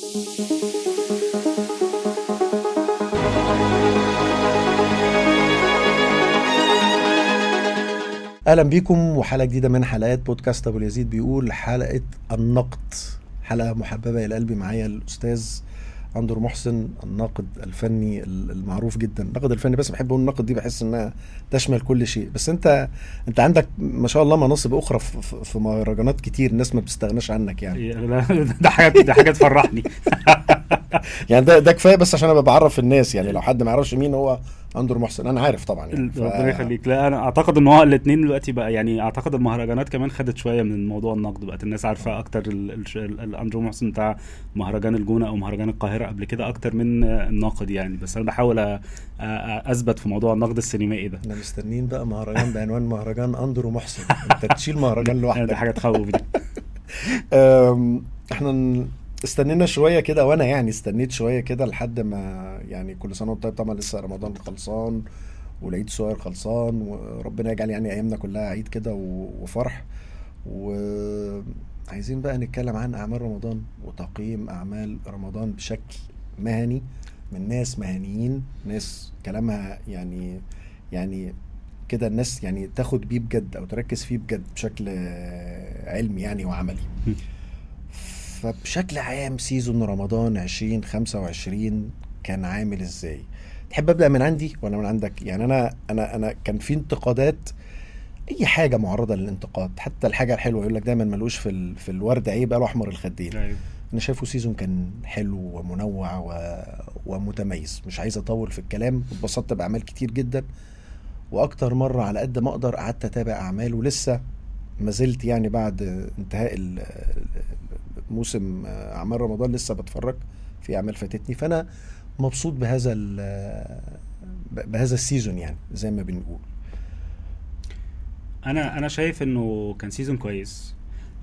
اهلا بيكم وحلقه جديده من حلقات بودكاست ابو اليزيد بيقول حلقه النقد حلقه محببه الى قلبي معايا الاستاذ اندرو محسن الناقد الفني المعروف جدا الناقد الفني بس بحب اقول النقد دي بحس انها تشمل كل شيء بس انت انت عندك ما شاء الله مناصب اخرى في مهرجانات كتير الناس ما بتستغناش عنك يعني ده حاجه ده حاجه تفرحني يعني ده ده كفايه بس عشان ابقى بعرف الناس يعني لو حد ما يعرفش مين هو اندرو محسن انا عارف طبعا يعني ف... ربنا يخليك لا انا اعتقد ان هو الاثنين دلوقتي بقى يعني اعتقد المهرجانات كمان خدت شويه من موضوع النقد بقت الناس عارفه اكتر الاندرو محسن بتاع مهرجان الجونه او مهرجان القاهره قبل كده اكتر من الناقد يعني بس انا بحاول اثبت في موضوع النقد السينمائي ده احنا مستنيين بقى مهرجان بعنوان مهرجان اندرو محسن انت تشيل مهرجان لوحدك دي حاجه تخوف دي احنا استنينا شويه كده وانا يعني استنيت شويه كده لحد ما يعني كل سنه وانت طيب طبعا لسه رمضان خلصان والعيد الصغير خلصان وربنا يجعل يعني ايامنا كلها عيد كده وفرح وعايزين بقى نتكلم عن اعمال رمضان وتقييم اعمال رمضان بشكل مهني من ناس مهنيين ناس كلامها يعني يعني كده الناس يعني تاخد بيه بجد او تركز فيه بجد بشكل علمي يعني وعملي فبشكل عام سيزون رمضان 2025 كان عامل ازاي تحب ابدا من عندي ولا من عندك يعني انا انا انا كان في انتقادات اي حاجه معرضه للانتقاد حتى الحاجه الحلوه يقول لك دايما ملوش في ال... في الورد عيب قالوا احمر الخدين أيوه. انا شايفه سيزون كان حلو ومنوع و... ومتميز مش عايز اطول في الكلام اتبسطت باعمال كتير جدا واكتر مره على قد ما اقدر قعدت اتابع اعمال ولسه ما زلت يعني بعد انتهاء موسم اعمال رمضان لسه بتفرج في اعمال فاتتني فانا مبسوط بهذا بهذا السيزون يعني زي ما بنقول انا انا شايف انه كان سيزون كويس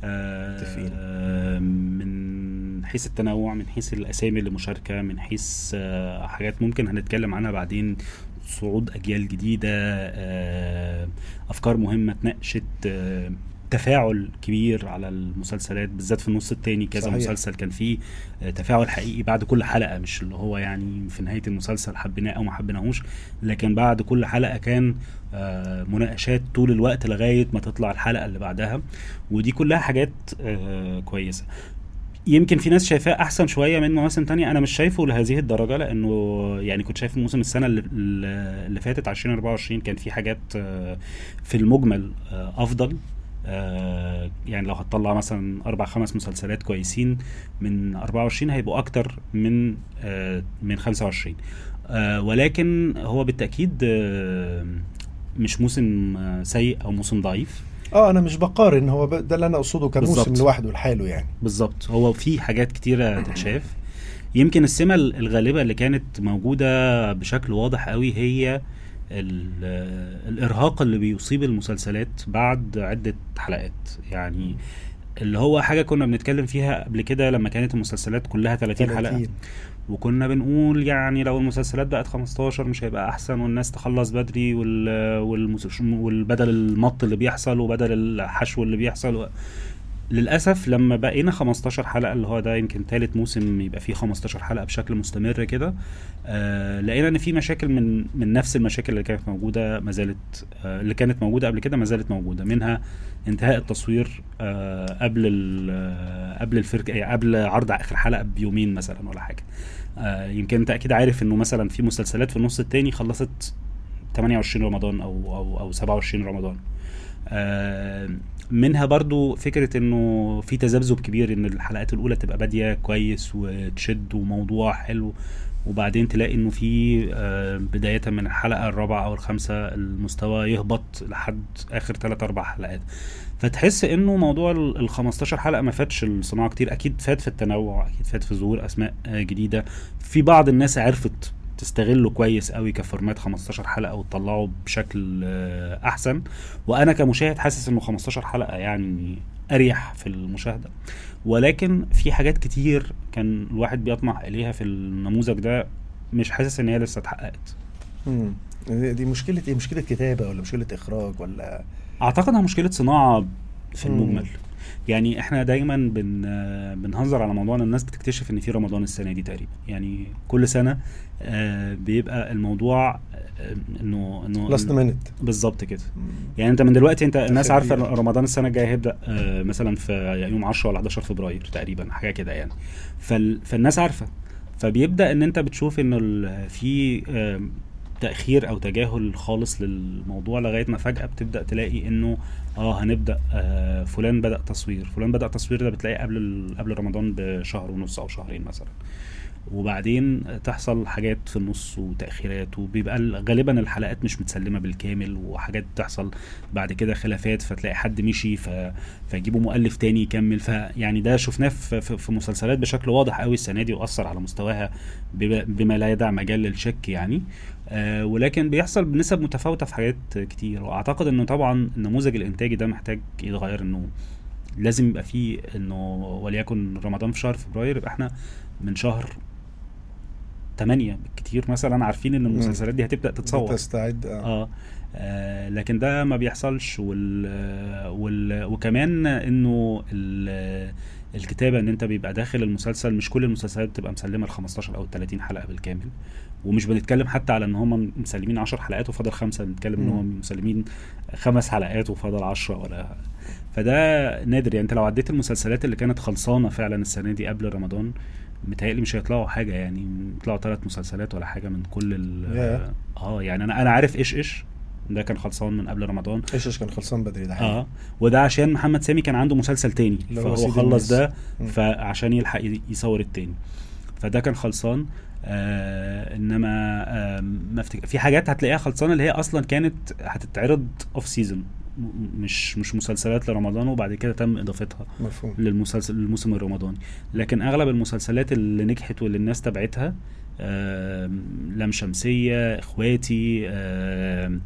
آه من حيث التنوع من حيث الاسامي اللي مشاركه من حيث آه حاجات ممكن هنتكلم عنها بعدين صعود اجيال جديده آه افكار مهمه اتناقشت آه تفاعل كبير على المسلسلات بالذات في النص الثاني كذا صحيح. مسلسل كان فيه تفاعل حقيقي بعد كل حلقه مش اللي هو يعني في نهايه المسلسل حبيناه او ما حبيناهوش لكن بعد كل حلقه كان مناقشات طول الوقت لغايه ما تطلع الحلقه اللي بعدها ودي كلها حاجات كويسه يمكن في ناس شايفاه احسن شويه من مواسم تانية انا مش شايفه لهذه الدرجه لانه يعني كنت شايف موسم السنه اللي, اللي فاتت 2024 كان في حاجات في المجمل افضل آه يعني لو هتطلع مثلا اربع خمس مسلسلات كويسين من 24 هيبقوا اكتر من آه من 25 آه ولكن هو بالتاكيد آه مش موسم آه سيء او موسم ضعيف اه انا مش بقارن هو ده اللي انا اقصده كموسم لوحده لحاله يعني بالظبط هو في حاجات كتيره تتشاف يمكن السمه الغالبه اللي كانت موجوده بشكل واضح قوي هي الارهاق اللي بيصيب المسلسلات بعد عده حلقات يعني اللي هو حاجه كنا بنتكلم فيها قبل كده لما كانت المسلسلات كلها 30, 30. حلقه وكنا بنقول يعني لو المسلسلات بقت 15 مش هيبقى احسن والناس تخلص بدري وال والبدل المط اللي بيحصل وبدل الحشو اللي بيحصل للاسف لما بقينا 15 حلقه اللي هو ده يمكن ثالث موسم يبقى فيه 15 حلقه بشكل مستمر كده آه لقينا ان في مشاكل من من نفس المشاكل اللي كانت موجوده ما زالت آه اللي كانت موجوده قبل كده ما زالت موجوده منها انتهاء التصوير آه قبل قبل الفرق يعني قبل عرض اخر حلقه بيومين مثلا ولا حاجه آه يمكن انت اكيد عارف انه مثلا في مسلسلات في النص الثاني خلصت 28 رمضان او او او 27 رمضان آه منها برضو فكرة انه في تذبذب كبير ان الحلقات الاولى تبقى بادية كويس وتشد وموضوع حلو وبعدين تلاقي انه في بداية من الحلقة الرابعة او الخامسة المستوى يهبط لحد اخر ثلاث اربع حلقات فتحس انه موضوع ال 15 حلقة ما فاتش الصناعة كتير اكيد فات في التنوع اكيد فات في ظهور اسماء جديدة في بعض الناس عرفت تستغله كويس قوي كفورمات 15 حلقه وتطلعه بشكل احسن وانا كمشاهد حاسس انه 15 حلقه يعني اريح في المشاهده ولكن في حاجات كتير كان الواحد بيطمح اليها في النموذج ده مش حاسس ان هي لسه اتحققت امم دي مشكله ايه مشكله كتابه ولا مشكله اخراج ولا اعتقد انها مشكله صناعه في المجمل يعني احنا دايما بن آه، بنهزر على موضوع ان الناس بتكتشف ان في رمضان السنه دي تقريبا يعني كل سنه آه، بيبقى الموضوع آه، انه انه لاست مينت بالظبط كده يعني انت من دلوقتي انت الناس عارفه كبيرة. رمضان السنه الجايه هيبدا آه، مثلا في يوم 10 ولا 11 فبراير تقريبا حاجه كده يعني فال... فالناس عارفه فبيبدا ان انت بتشوف انه ال- في آم، تاخير او تجاهل خالص للموضوع لغايه ما فجاه بتبدا تلاقي انه اه هنبدا آه فلان بدا تصوير فلان بدا تصوير ده بتلاقيه قبل ال... قبل رمضان بشهر ونص او شهرين مثلا وبعدين تحصل حاجات في النص وتأخيرات وبيبقى ال- غالبا الحلقات مش متسلمة بالكامل وحاجات تحصل بعد كده خلافات فتلاقي حد مشي ف... فيجيبوا مؤلف تاني يكمل فيعني ده شفناه في, في, في مسلسلات بشكل واضح قوي السنة دي وأثر على مستواها بما, بما لا يدع مجال للشك يعني آه ولكن بيحصل بنسب متفاوتة في حاجات كتير وأعتقد إنه طبعا النموذج الإنتاجي ده محتاج يتغير إنه لازم يبقى فيه انه وليكن رمضان في شهر فبراير يبقى احنا من شهر 8 بالكتير مثلا عارفين ان المسلسلات دي هتبدا تتصور تستعد اه اه آه، لكن ده ما بيحصلش وال, وال وكمان انه ال- الكتابه ان انت بيبقى داخل المسلسل مش كل المسلسلات بتبقى مسلمه ال 15 او ال 30 حلقه بالكامل ومش بنتكلم حتى على ان هم مسلمين 10 حلقات وفاضل خمسه بنتكلم ان مم. هم مسلمين خمس حلقات وفاضل 10 ولا فده نادر يعني انت لو عديت المسلسلات اللي كانت خلصانه فعلا السنه دي قبل رمضان متهيألي مش هيطلعوا حاجه يعني يطلعوا ثلاث مسلسلات ولا حاجه من كل ال ياه. اه يعني انا انا عارف ايش ايش ده كان خلصان من قبل رمضان ايش إيش كان خلصان بدري ده حقيقي. اه وده عشان محمد سامي كان عنده مسلسل تاني اللي هو فهو سيد خلص الناس. ده مم. فعشان يلحق ي- يصور التاني فده كان خلصان آه انما آه ما افتك... في حاجات هتلاقيها خلصانه اللي هي اصلا كانت هتتعرض اوف سيزون مش مش مسلسلات لرمضان وبعد كده تم اضافتها مفهوم للمسلسل للموسم الرمضاني لكن اغلب المسلسلات اللي نجحت واللي الناس تبعتها آم، لام شمسية اخواتي آم،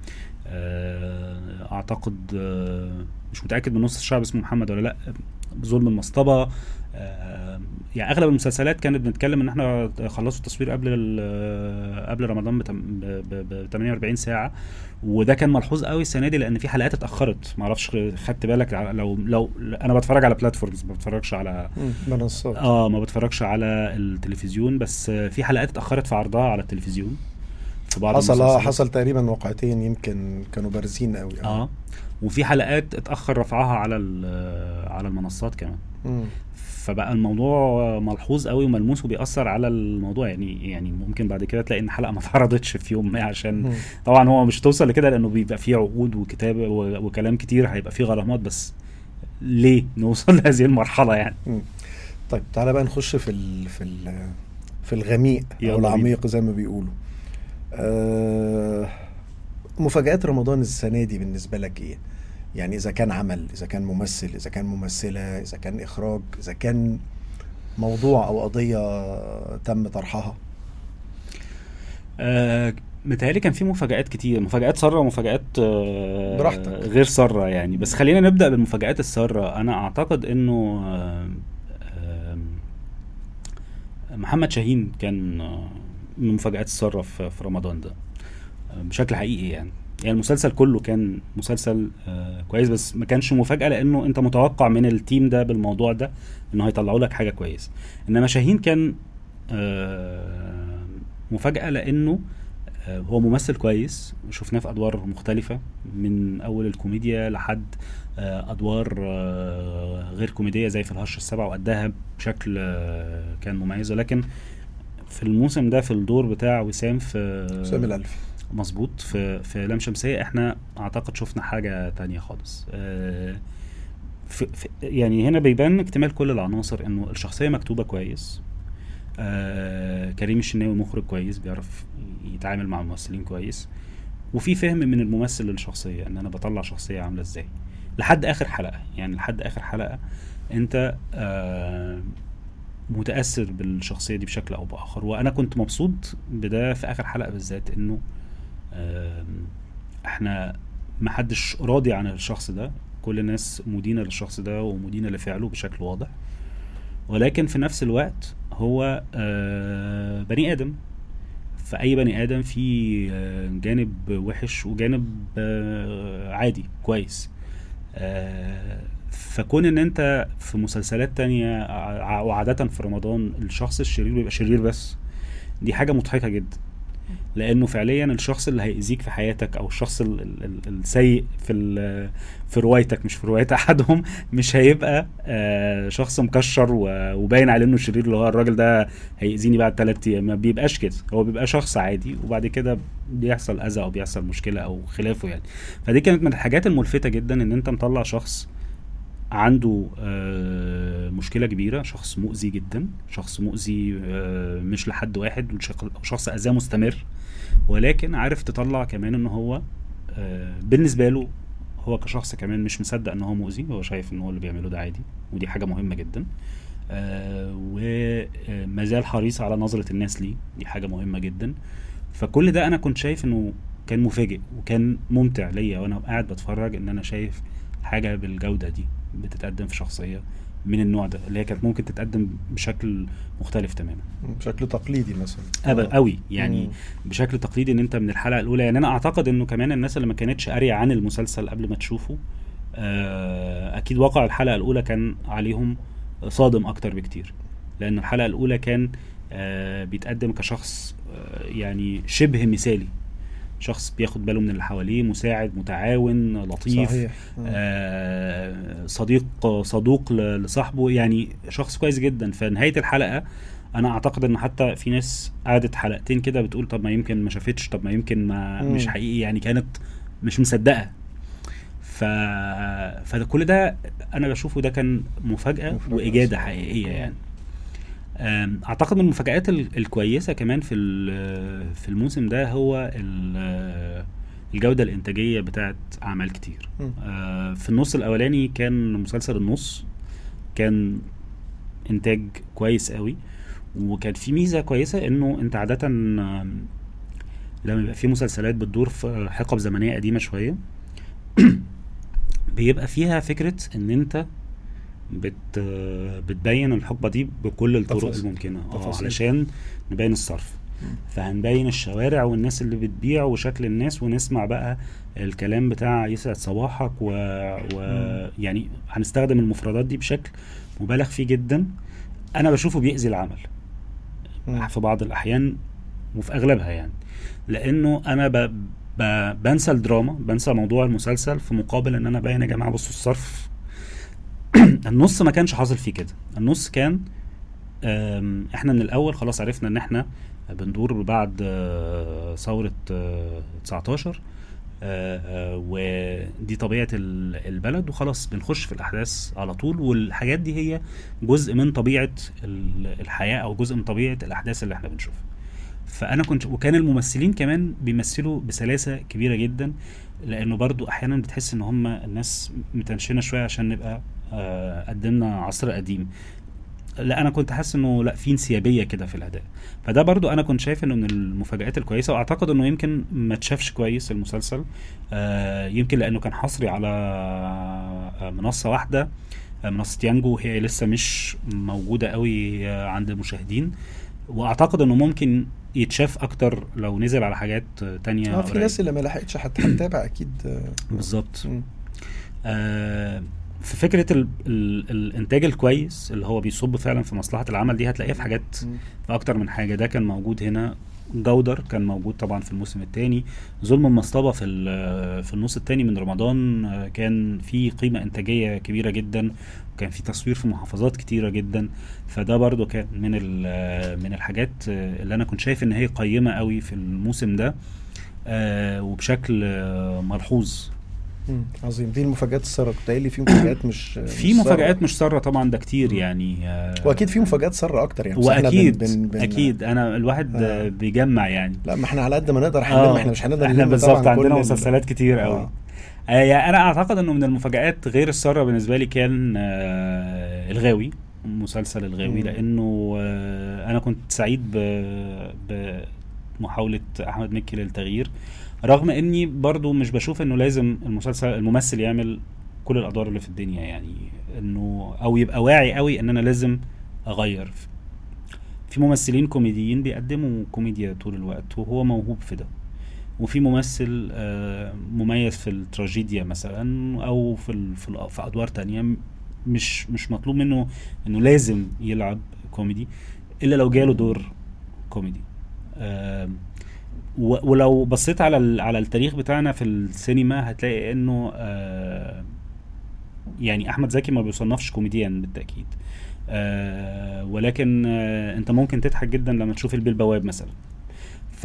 آه، اعتقد آه، مش متأكد من نص الشعب اسمه محمد ولا لا ظلم المصطبة آم، يعني اغلب المسلسلات كانت بنتكلم ان احنا خلصوا التصوير قبل ال- قبل رمضان ب 48 ساعه وده كان ملحوظ قوي السنه دي لان في حلقات اتاخرت ما اعرفش خدت بالك على- لو لو انا بتفرج على بلاتفورمز ما بتفرجش على مم. منصات اه ما بتفرجش على التلفزيون بس آه، في حلقات اتاخرت في عرضها على التلفزيون في بعض حصل اه المسلسلات. حصل تقريبا واقعتين يمكن كانوا بارزين قوي اه وفي حلقات اتاخر رفعها على ال- على المنصات كمان مم. فبقى الموضوع ملحوظ قوي وملموس وبيأثر على الموضوع يعني يعني ممكن بعد كده تلاقي ان حلقه ما اتعرضتش في يوم ما عشان مم. طبعا هو مش توصل لكده لانه بيبقى فيه عقود وكتابه و- وكلام كتير هيبقى فيه غرامات بس ليه نوصل لهذه المرحله يعني مم. طيب تعالى بقى نخش في ال في ال في الغميق يلا او بينا. العميق زي ما بيقولوا آه مفاجآت رمضان السنة دي بالنسبة لك ايه؟ يعني اذا كان عمل اذا كان ممثل اذا كان ممثلة اذا كان اخراج اذا كان موضوع او قضية تم طرحها آه متهيألي كان في مفاجآت كتير مفاجآت سارة ومفاجآت آه براحتك. غير سارة يعني بس خلينا نبدأ بالمفاجآت السارة أنا أعتقد إنه آه آه محمد شاهين كان آه، من مفاجآت السارة في, في رمضان ده آه، بشكل حقيقي يعني يعني المسلسل كله كان مسلسل آه كويس بس ما كانش مفاجأة لأنه أنت متوقع من التيم ده بالموضوع ده إنه هيطلعوا لك حاجة كويسة إنما شاهين كان آه مفاجأة لأنه آه، هو ممثل كويس شفناه في ادوار مختلفه من اول الكوميديا لحد آه، ادوار آه، غير كوميديه زي في الهرش السبع واداها بشكل آه، كان مميز ولكن في الموسم ده في الدور بتاع وسام في سامي الألفي مظبوط في في لام شمسيه احنا اعتقد شفنا حاجه تانية خالص آه، في في يعني هنا بيبان اكتمال كل العناصر انه الشخصيه مكتوبه كويس آه كريم الشناوي مخرج كويس بيعرف يتعامل مع الممثلين كويس وفي فهم من الممثل للشخصيه ان انا بطلع شخصيه عامله ازاي لحد اخر حلقه يعني لحد اخر حلقه انت آه متاثر بالشخصيه دي بشكل او باخر وانا كنت مبسوط بده في اخر حلقه بالذات انه آم، احنا محدش راضي عن الشخص ده كل الناس مدينة للشخص ده ومدينة لفعله بشكل واضح ولكن في نفس الوقت هو آه، بني آدم فأي بني آدم فيه آه، جانب وحش وجانب آه، عادي كويس آه، فكون ان انت في مسلسلات تانية ع- وعادة في رمضان الشخص الشرير بيبقى شرير بس دي حاجة مضحكة جدا لانه فعليا الشخص اللي هيأذيك في حياتك او الشخص ال- ال- ال- السيء في ال- في روايتك مش في رواية احدهم مش هيبقى آه، شخص مكشر و- وباين عليه انه شرير اللي هو الراجل ده هيأذيني بعد ثلاث ايام ما بيبقاش كده هو بيبقى شخص عادي وبعد كده بيحصل اذى او بيحصل مشكلة او خلافه يعني فدي كانت من الحاجات الملفتة جدا ان انت مطلع شخص عنده آه، مشكلة كبيرة شخص مؤذي جدا شخص مؤذي آه، مش لحد واحد وشخ- شخص أذاه مستمر ولكن عارف تطلع كمان ان هو آه، بالنسبة له هو كشخص كمان مش مصدق ان هو مؤذي هو شايف ان هو اللي بيعمله ده عادي ودي حاجة مهمة جدا آه، وما زال حريص على نظرة الناس ليه دي حاجة مهمة جدا فكل ده انا كنت شايف انه كان مفاجئ وكان ممتع ليا وانا قاعد بتفرج ان انا شايف حاجة بالجودة دي بتتقدم في شخصية من النوع ده اللي هي كانت ممكن تتقدم بشكل مختلف تماما بشكل تقليدي مثلا أبا آه. قوي يعني مم. بشكل تقليدي ان انت من الحلقه الاولى يعني انا اعتقد انه كمان الناس اللي ما كانتش قاريه عن المسلسل قبل ما تشوفه آه، اكيد واقع الحلقه الاولى كان عليهم صادم اكتر بكتير لان الحلقه الاولى كان آه، بيتقدم كشخص آه، يعني شبه مثالي شخص بياخد باله من اللي حواليه مساعد متعاون لطيف صحيح آه. آه، صديق صدوق ل- لصاحبه يعني شخص كويس جدا في نهايه الحلقه انا اعتقد ان حتى في ناس قعدت حلقتين كده بتقول طب ما يمكن ما شافتش طب ما يمكن ما مم. مش حقيقي يعني كانت مش مصدقه ف فكل ده انا بشوفه ده كان مفاجاه مفاجأة واجاده صح. حقيقيه يعني أم، اعتقد من المفاجآت ال- الكويسه كمان في ال- في الموسم ده هو ال- الجوده الانتاجيه بتاعت اعمال كتير مم. آه، في النص الاولاني كان مسلسل النص كان انتاج كويس قوي وكان في ميزه كويسه انه انت عاده آم، لما يبقى في مسلسلات بتدور في حقب زمنيه قديمه شويه بيبقى فيها فكره ان انت بت بتبين الحقبه دي بكل الطرق تفاصيل. الممكنه اه تفاصيل. علشان نبين الصرف مم. فهنبين الشوارع والناس اللي بتبيع وشكل الناس ونسمع بقى الكلام بتاع يسعد صباحك و... و... يعني هنستخدم المفردات دي بشكل مبالغ فيه جدا انا بشوفه بيأذي العمل مم. في بعض الاحيان وفي اغلبها يعني لانه انا ب... ب... بنسى الدراما بنسى موضوع المسلسل في مقابل ان انا باين يا جماعه بصوا الصرف النص ما كانش حاصل فيه كده النص كان آم، احنا من الاول خلاص عرفنا ان احنا بندور بعد آه، ثورة آه، 19 آه، آه، ودي طبيعة ال- البلد وخلاص بنخش في الأحداث على طول والحاجات دي هي جزء من طبيعة ال- الحياة أو جزء من طبيعة الأحداث اللي احنا بنشوفها فأنا كنت وكان الممثلين كمان بيمثلوا بسلاسة كبيرة جدا لأنه برضو أحيانا بتحس إن هم الناس متنشنة شوية عشان نبقى آه، قدمنا عصر قديم لا انا كنت حاسس انه لا في انسيابيه كده في الاداء فده برضو انا كنت شايف انه من المفاجات الكويسه واعتقد انه يمكن ما اتشافش كويس المسلسل آه يمكن لانه كان حصري على آه، منصه واحده آه، منصه يانجو هي لسه مش موجوده قوي آه، عند المشاهدين واعتقد انه ممكن يتشاف اكتر لو نزل على حاجات آه، تانية اه في قريب. ناس اللي ما لحقتش هت- هتتابع اكيد آه، بالظبط مم. آه، في فكره ال ال الانتاج الكويس اللي هو بيصب فعلا في مصلحه العمل دي هتلاقيها في حاجات مم. في اكتر من حاجه ده كان موجود هنا جودر كان موجود طبعا في الموسم الثاني ظلم المصطبه في ال- في النص الثاني من رمضان آه، كان في قيمه انتاجيه كبيره جدا وكان في تصوير في محافظات كتيره جدا فده برضو كان من ال- من الحاجات آه، اللي انا كنت شايف ان هي قيمه قوي في الموسم ده آه، وبشكل آه، ملحوظ مم. عظيم دي المفاجآت السارة كنت قايل لي في مفاجآت مش في مش مفاجآت مش ساره طبعا ده كتير مم. يعني آه، واكيد في مفاجآت سارة اكتر يعني بس إحنا بن- واكيد بن- بن- اكيد انا الواحد آه. آه. بيجمع يعني لا ما احنا على قد ما نقدر هنلم آه، احنا مش هنقدر احنا نلم بالظبط طبعاً عندنا كل ال- مسلسلات كتير قوي آه. آه. يعني انا اعتقد انه من المفاجآت غير السارة بالنسبه لي كان آه الغاوي مسلسل الغاوي مم. لانه آه انا كنت سعيد ب بمحاوله احمد مكي للتغيير رغم اني برضو مش بشوف انه لازم المسلسل الممثل يعمل كل الادوار اللي في الدنيا يعني انه او يبقى واعي قوي ان انا لازم اغير في ممثلين كوميديين بيقدموا كوميديا طول الوقت وهو موهوب في ده وفي ممثل آه، مميز في التراجيديا مثلا او في ال- في, ال- في ادوار تانية م- مش مش مطلوب منه انه لازم يلعب كوميدي الا لو جاله دور كوميدي آم، و- ولو بصيت على ال- على التاريخ بتاعنا في السينما هتلاقي انه آه، يعني احمد زكي ما بيصنفش كوميديان بالتاكيد آه، ولكن آه، انت ممكن تضحك جدا لما تشوف البيه البواب مثلا ف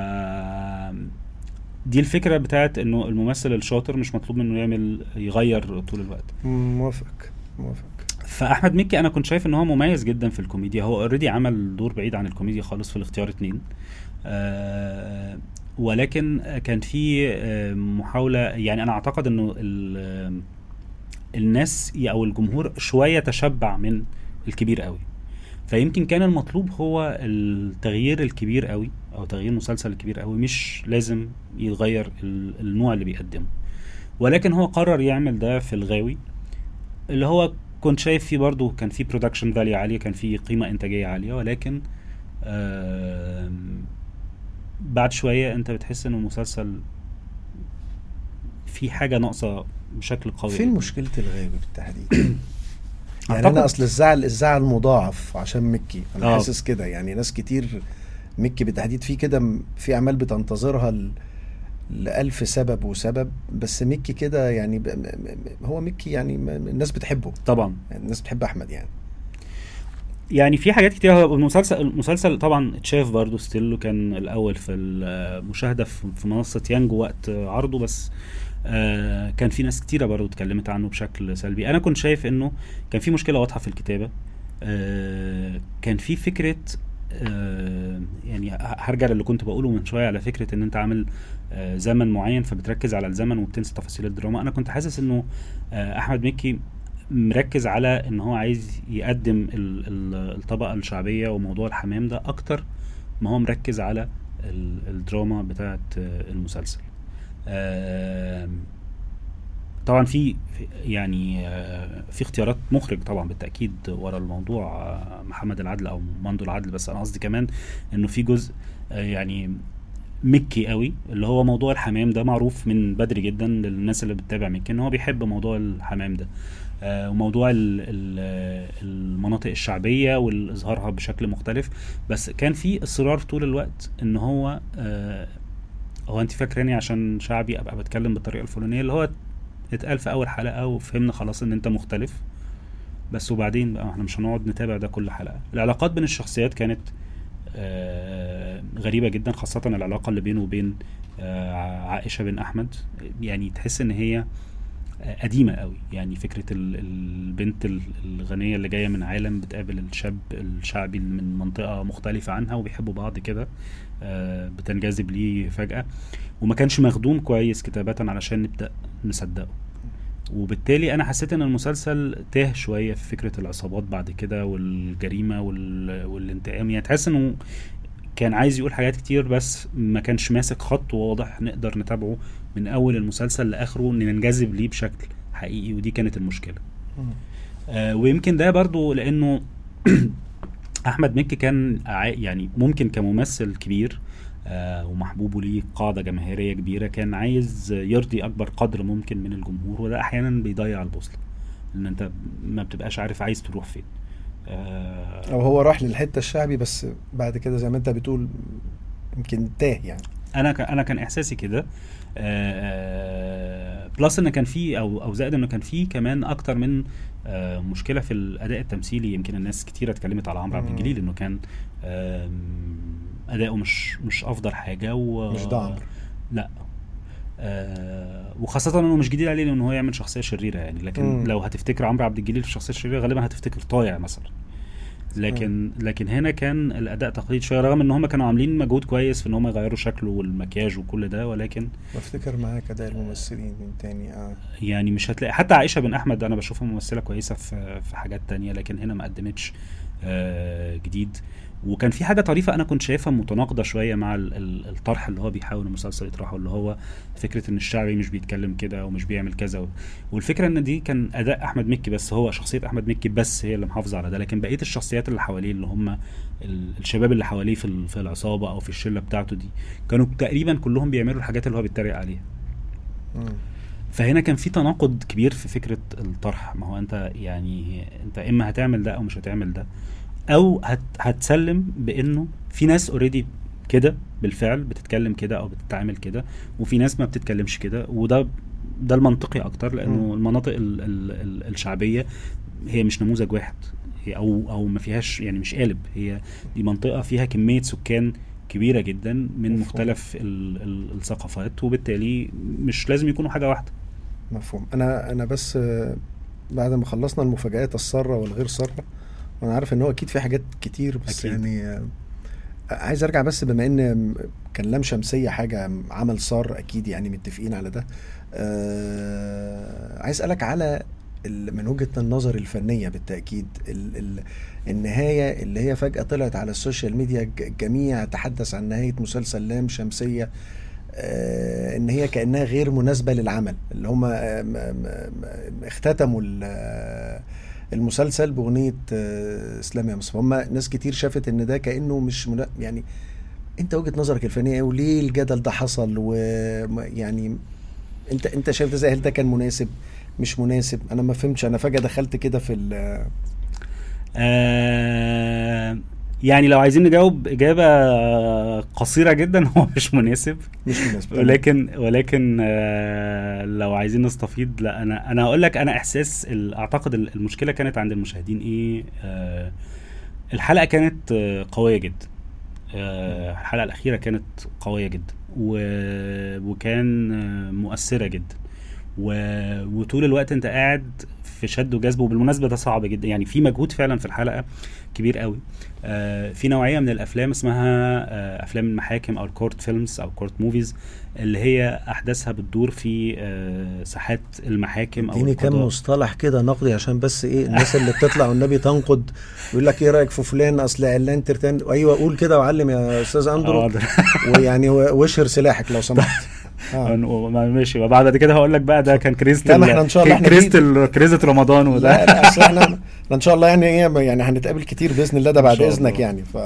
دي الفكره بتاعت انه الممثل الشاطر مش مطلوب منه يعمل يغير طول الوقت موافق موافق فاحمد مكي انا كنت شايف ان هو مميز جدا في الكوميديا هو اوريدي عمل دور بعيد عن الكوميديا خالص في الاختيار اتنين آه ولكن كان في آه، محاوله يعني انا اعتقد انه ال- آه، الناس او الجمهور شويه تشبع من الكبير قوي فيمكن كان المطلوب هو التغيير الكبير قوي او تغيير مسلسل الكبير قوي مش لازم يتغير ال- النوع اللي بيقدمه ولكن هو قرر يعمل ده في الغاوي اللي هو كنت شايف فيه برضو كان فيه برودكشن فاليو عالية كان فيه قيمة إنتاجية عالية ولكن آم، بعد شوية أنت بتحس إن المسلسل في حاجة ناقصة بشكل قوي فين جداً. مشكله الغاوي بالتحديد يعني أعتقد- انا اصل الزعل الزعل مضاعف عشان مكي انا آه. حاسس كده يعني ناس كتير مكي بالتحديد في كده م- في اعمال بتنتظرها ل- لألف سبب وسبب بس مكي كده يعني ب- م- م- هو مكي يعني م- م- الناس بتحبه طبعا يعني الناس بتحب احمد يعني يعني في حاجات كتير هو المسلسل المسلسل طبعا اتشاف برضه ستيل كان الاول في المشاهده في في منصه يانجو وقت عرضه بس آه، كان في ناس كتيره برضه اتكلمت عنه بشكل سلبي انا كنت شايف انه كان في مشكله واضحه في الكتابه آه، كان في فكره آه، يعني ه- هرجع للي كنت بقوله من شويه على فكره ان انت عامل آه، زمن معين فبتركز على الزمن وبتنسى تفاصيل الدراما انا كنت حاسس انه آه، احمد مكي مركز على ان هو عايز يقدم ال- ال- الطبقه الشعبيه وموضوع الحمام ده اكتر ما هو مركز على ال- الدراما بتاعه آه، المسلسل آم، طبعا في في- يعني آه، في اختيارات مخرج طبعا بالتاكيد ورا الموضوع آه، محمد العدل او مندو العدل بس انا قصدي كمان انه في جزء آه، يعني مكي قوي اللي هو موضوع الحمام ده معروف من بدري جدا للناس اللي بتتابع مكي ان هو بيحب موضوع الحمام ده آه، وموضوع ال- ال- المناطق الشعبيه واظهارها بشكل مختلف بس كان في اصرار طول الوقت ان هو آه، هو انت فاكراني عشان شعبي ابقى بتكلم بالطريقه الفلانيه اللي هو اتقال في اول حلقه وفهمنا خلاص ان انت مختلف بس وبعدين بقى احنا مش هنقعد نتابع ده كل حلقه العلاقات بين الشخصيات كانت آه، غريبه جدا خاصه العلاقه اللي بينه وبين آه، عائشه بن احمد يعني تحس ان هي آه، قديمه قوي يعني فكره ال- البنت ال- الغنيه اللي جايه من عالم بتقابل الشاب الشعبي اللي من منطقه مختلفه عنها وبيحبوا بعض كده آه، بتنجذب ليه فجاه وما كانش مخدوم كويس كتابه علشان نبدا نصدقه وبالتالي انا حسيت ان المسلسل تاه شويه في فكره العصابات بعد كده والجريمه وال... والانتقام يعني تحس انه كان عايز يقول حاجات كتير بس ما كانش ماسك خط واضح نقدر نتابعه من اول المسلسل لاخره ان ننجذب ليه بشكل حقيقي ودي كانت المشكله آه ويمكن ده برضو لانه احمد مكي كان عا- يعني ممكن كممثل كبير آه ومحبوب وليه قاعده جماهيريه كبيره كان عايز يرضي اكبر قدر ممكن من الجمهور وده احيانا بيضيع البوصله ان انت ما بتبقاش عارف عايز تروح فين آه او هو راح للحته الشعبي بس بعد كده زي ما انت بتقول يمكن تاه يعني انا ك- انا كان احساسي كده آه، بلس ان كان في او او زائد انه كان في كمان اكتر من آه، مشكله في الاداء التمثيلي يمكن الناس كتيره اتكلمت على عمرو عبد مم. الجليل انه كان آم، اداؤه مش مش افضل حاجه و مش ده عمرو. لا آه وخاصة انه مش جديد عليه انه هو يعمل شخصية شريرة يعني لكن مم. لو هتفتكر عمرو عبد الجليل في الشخصية الشريرة غالبا هتفتكر طايع مثلا لكن لكن هنا كان الاداء تقليدي شويه رغم ان هم كانوا عاملين مجهود كويس في ان هم يغيروا شكله والمكياج وكل ده ولكن بفتكر معاك اداء الممثلين من تاني اه يعني مش هتلاقي حتى عائشه بن احمد انا بشوفها ممثله كويسه في في حاجات تانية لكن هنا ما قدمتش آه جديد وكان في حاجه طريفه انا كنت شايفها متناقضه شويه مع ال- ال- الطرح اللي هو بيحاول المسلسل يطرحه اللي هو فكره ان الشعبي مش بيتكلم كده ومش بيعمل كذا و- والفكره ان دي كان اداء احمد مكي بس هو شخصيه احمد مكي بس هي اللي محافظه على ده لكن بقيه الشخصيات اللي حواليه اللي هم ال- الشباب اللي حواليه في ال- في العصابه او في الشله بتاعته دي كانوا تقريبا كلهم بيعملوا الحاجات اللي هو بيتريق عليها مم. فهنا كان في تناقض كبير في فكره الطرح ما هو انت يعني انت اما هتعمل ده او مش هتعمل ده او هت هتسلم بانه في ناس اوريدي كده بالفعل بتتكلم كده او بتتعامل كده وفي ناس ما بتتكلمش كده وده ده المنطقي اكتر لانه مم. المناطق ال ال ال الشعبيه هي مش نموذج واحد هي او او ما فيهاش يعني مش قالب هي دي منطقه فيها كميه سكان كبيره جدا من مفهوم. مختلف ال ال الثقافات وبالتالي مش لازم يكونوا حاجه واحده مفهوم انا انا بس آه، بعد ما خلصنا المفاجآت السارة والغير سارة وانا عارف ان هو اكيد في حاجات كتير بس أكيد. يعني آه، عايز ارجع بس بما ان كان لام شمسية حاجة عمل سار اكيد يعني متفقين على ده آه، عايز اسالك على ال- من وجهة النظر الفنية بالتأكيد ال ال النهاية اللي هي فجأة طلعت على السوشيال ميديا ج- الجميع تحدث عن نهاية مسلسل لام شمسية آه، ان هي كانها غير مناسبه للعمل اللي هم اختتموا ال- آه، المسلسل باغنيه آه، اسلام يا مصطفى هم ناس كتير شافت ان ده كانه مش منا... يعني انت وجهه نظرك الفنيه ايه وليه الجدل ده حصل ويعني انت انت شايف ده ازاي هل ده كان مناسب مش مناسب انا ما فهمتش انا فجاه دخلت كده في ال- آه يعني لو عايزين نجاوب اجابه قصيره جدا هو مش مناسب مش مناسب ولكن ولكن آه لو عايزين نستفيض لا انا انا هقول لك انا احساس ال- اعتقد ال- المشكله كانت عند المشاهدين ايه آه الحلقه كانت آه قويه جدا آه الحلقه الاخيره كانت قويه جدا و- وكان آه مؤثره جدا و- وطول الوقت انت قاعد في شد وجذب وبالمناسبه ده صعب جدا يعني في مجهود فعلا في الحلقه كبير قوي آه في نوعيه من الافلام اسمها آه افلام المحاكم او الكورت فيلمز او كورت موفيز اللي هي احداثها بتدور في آه ساحات المحاكم او اديني كام القضاء. مصطلح كده نقدي عشان بس ايه الناس اللي بتطلع والنبي تنقد يقول لك ايه رايك في فلان اصل علان ترتان ايوه قول كده وعلم يا استاذ اندرو حاضر. ويعني و- واشهر سلاحك لو سمحت آه. ما- ماشي وبعد كده هقول لك بقى ده كان كريزة لا، ما ال- احنا إن شاء الله كان احنا كريزة ال- كريزة رمضان وده لا لا اصل احنا احنا ان شاء الله يعني ايه يعني هنتقابل كتير باذن الله ده إن بعد شاء اذنك الله. يعني ف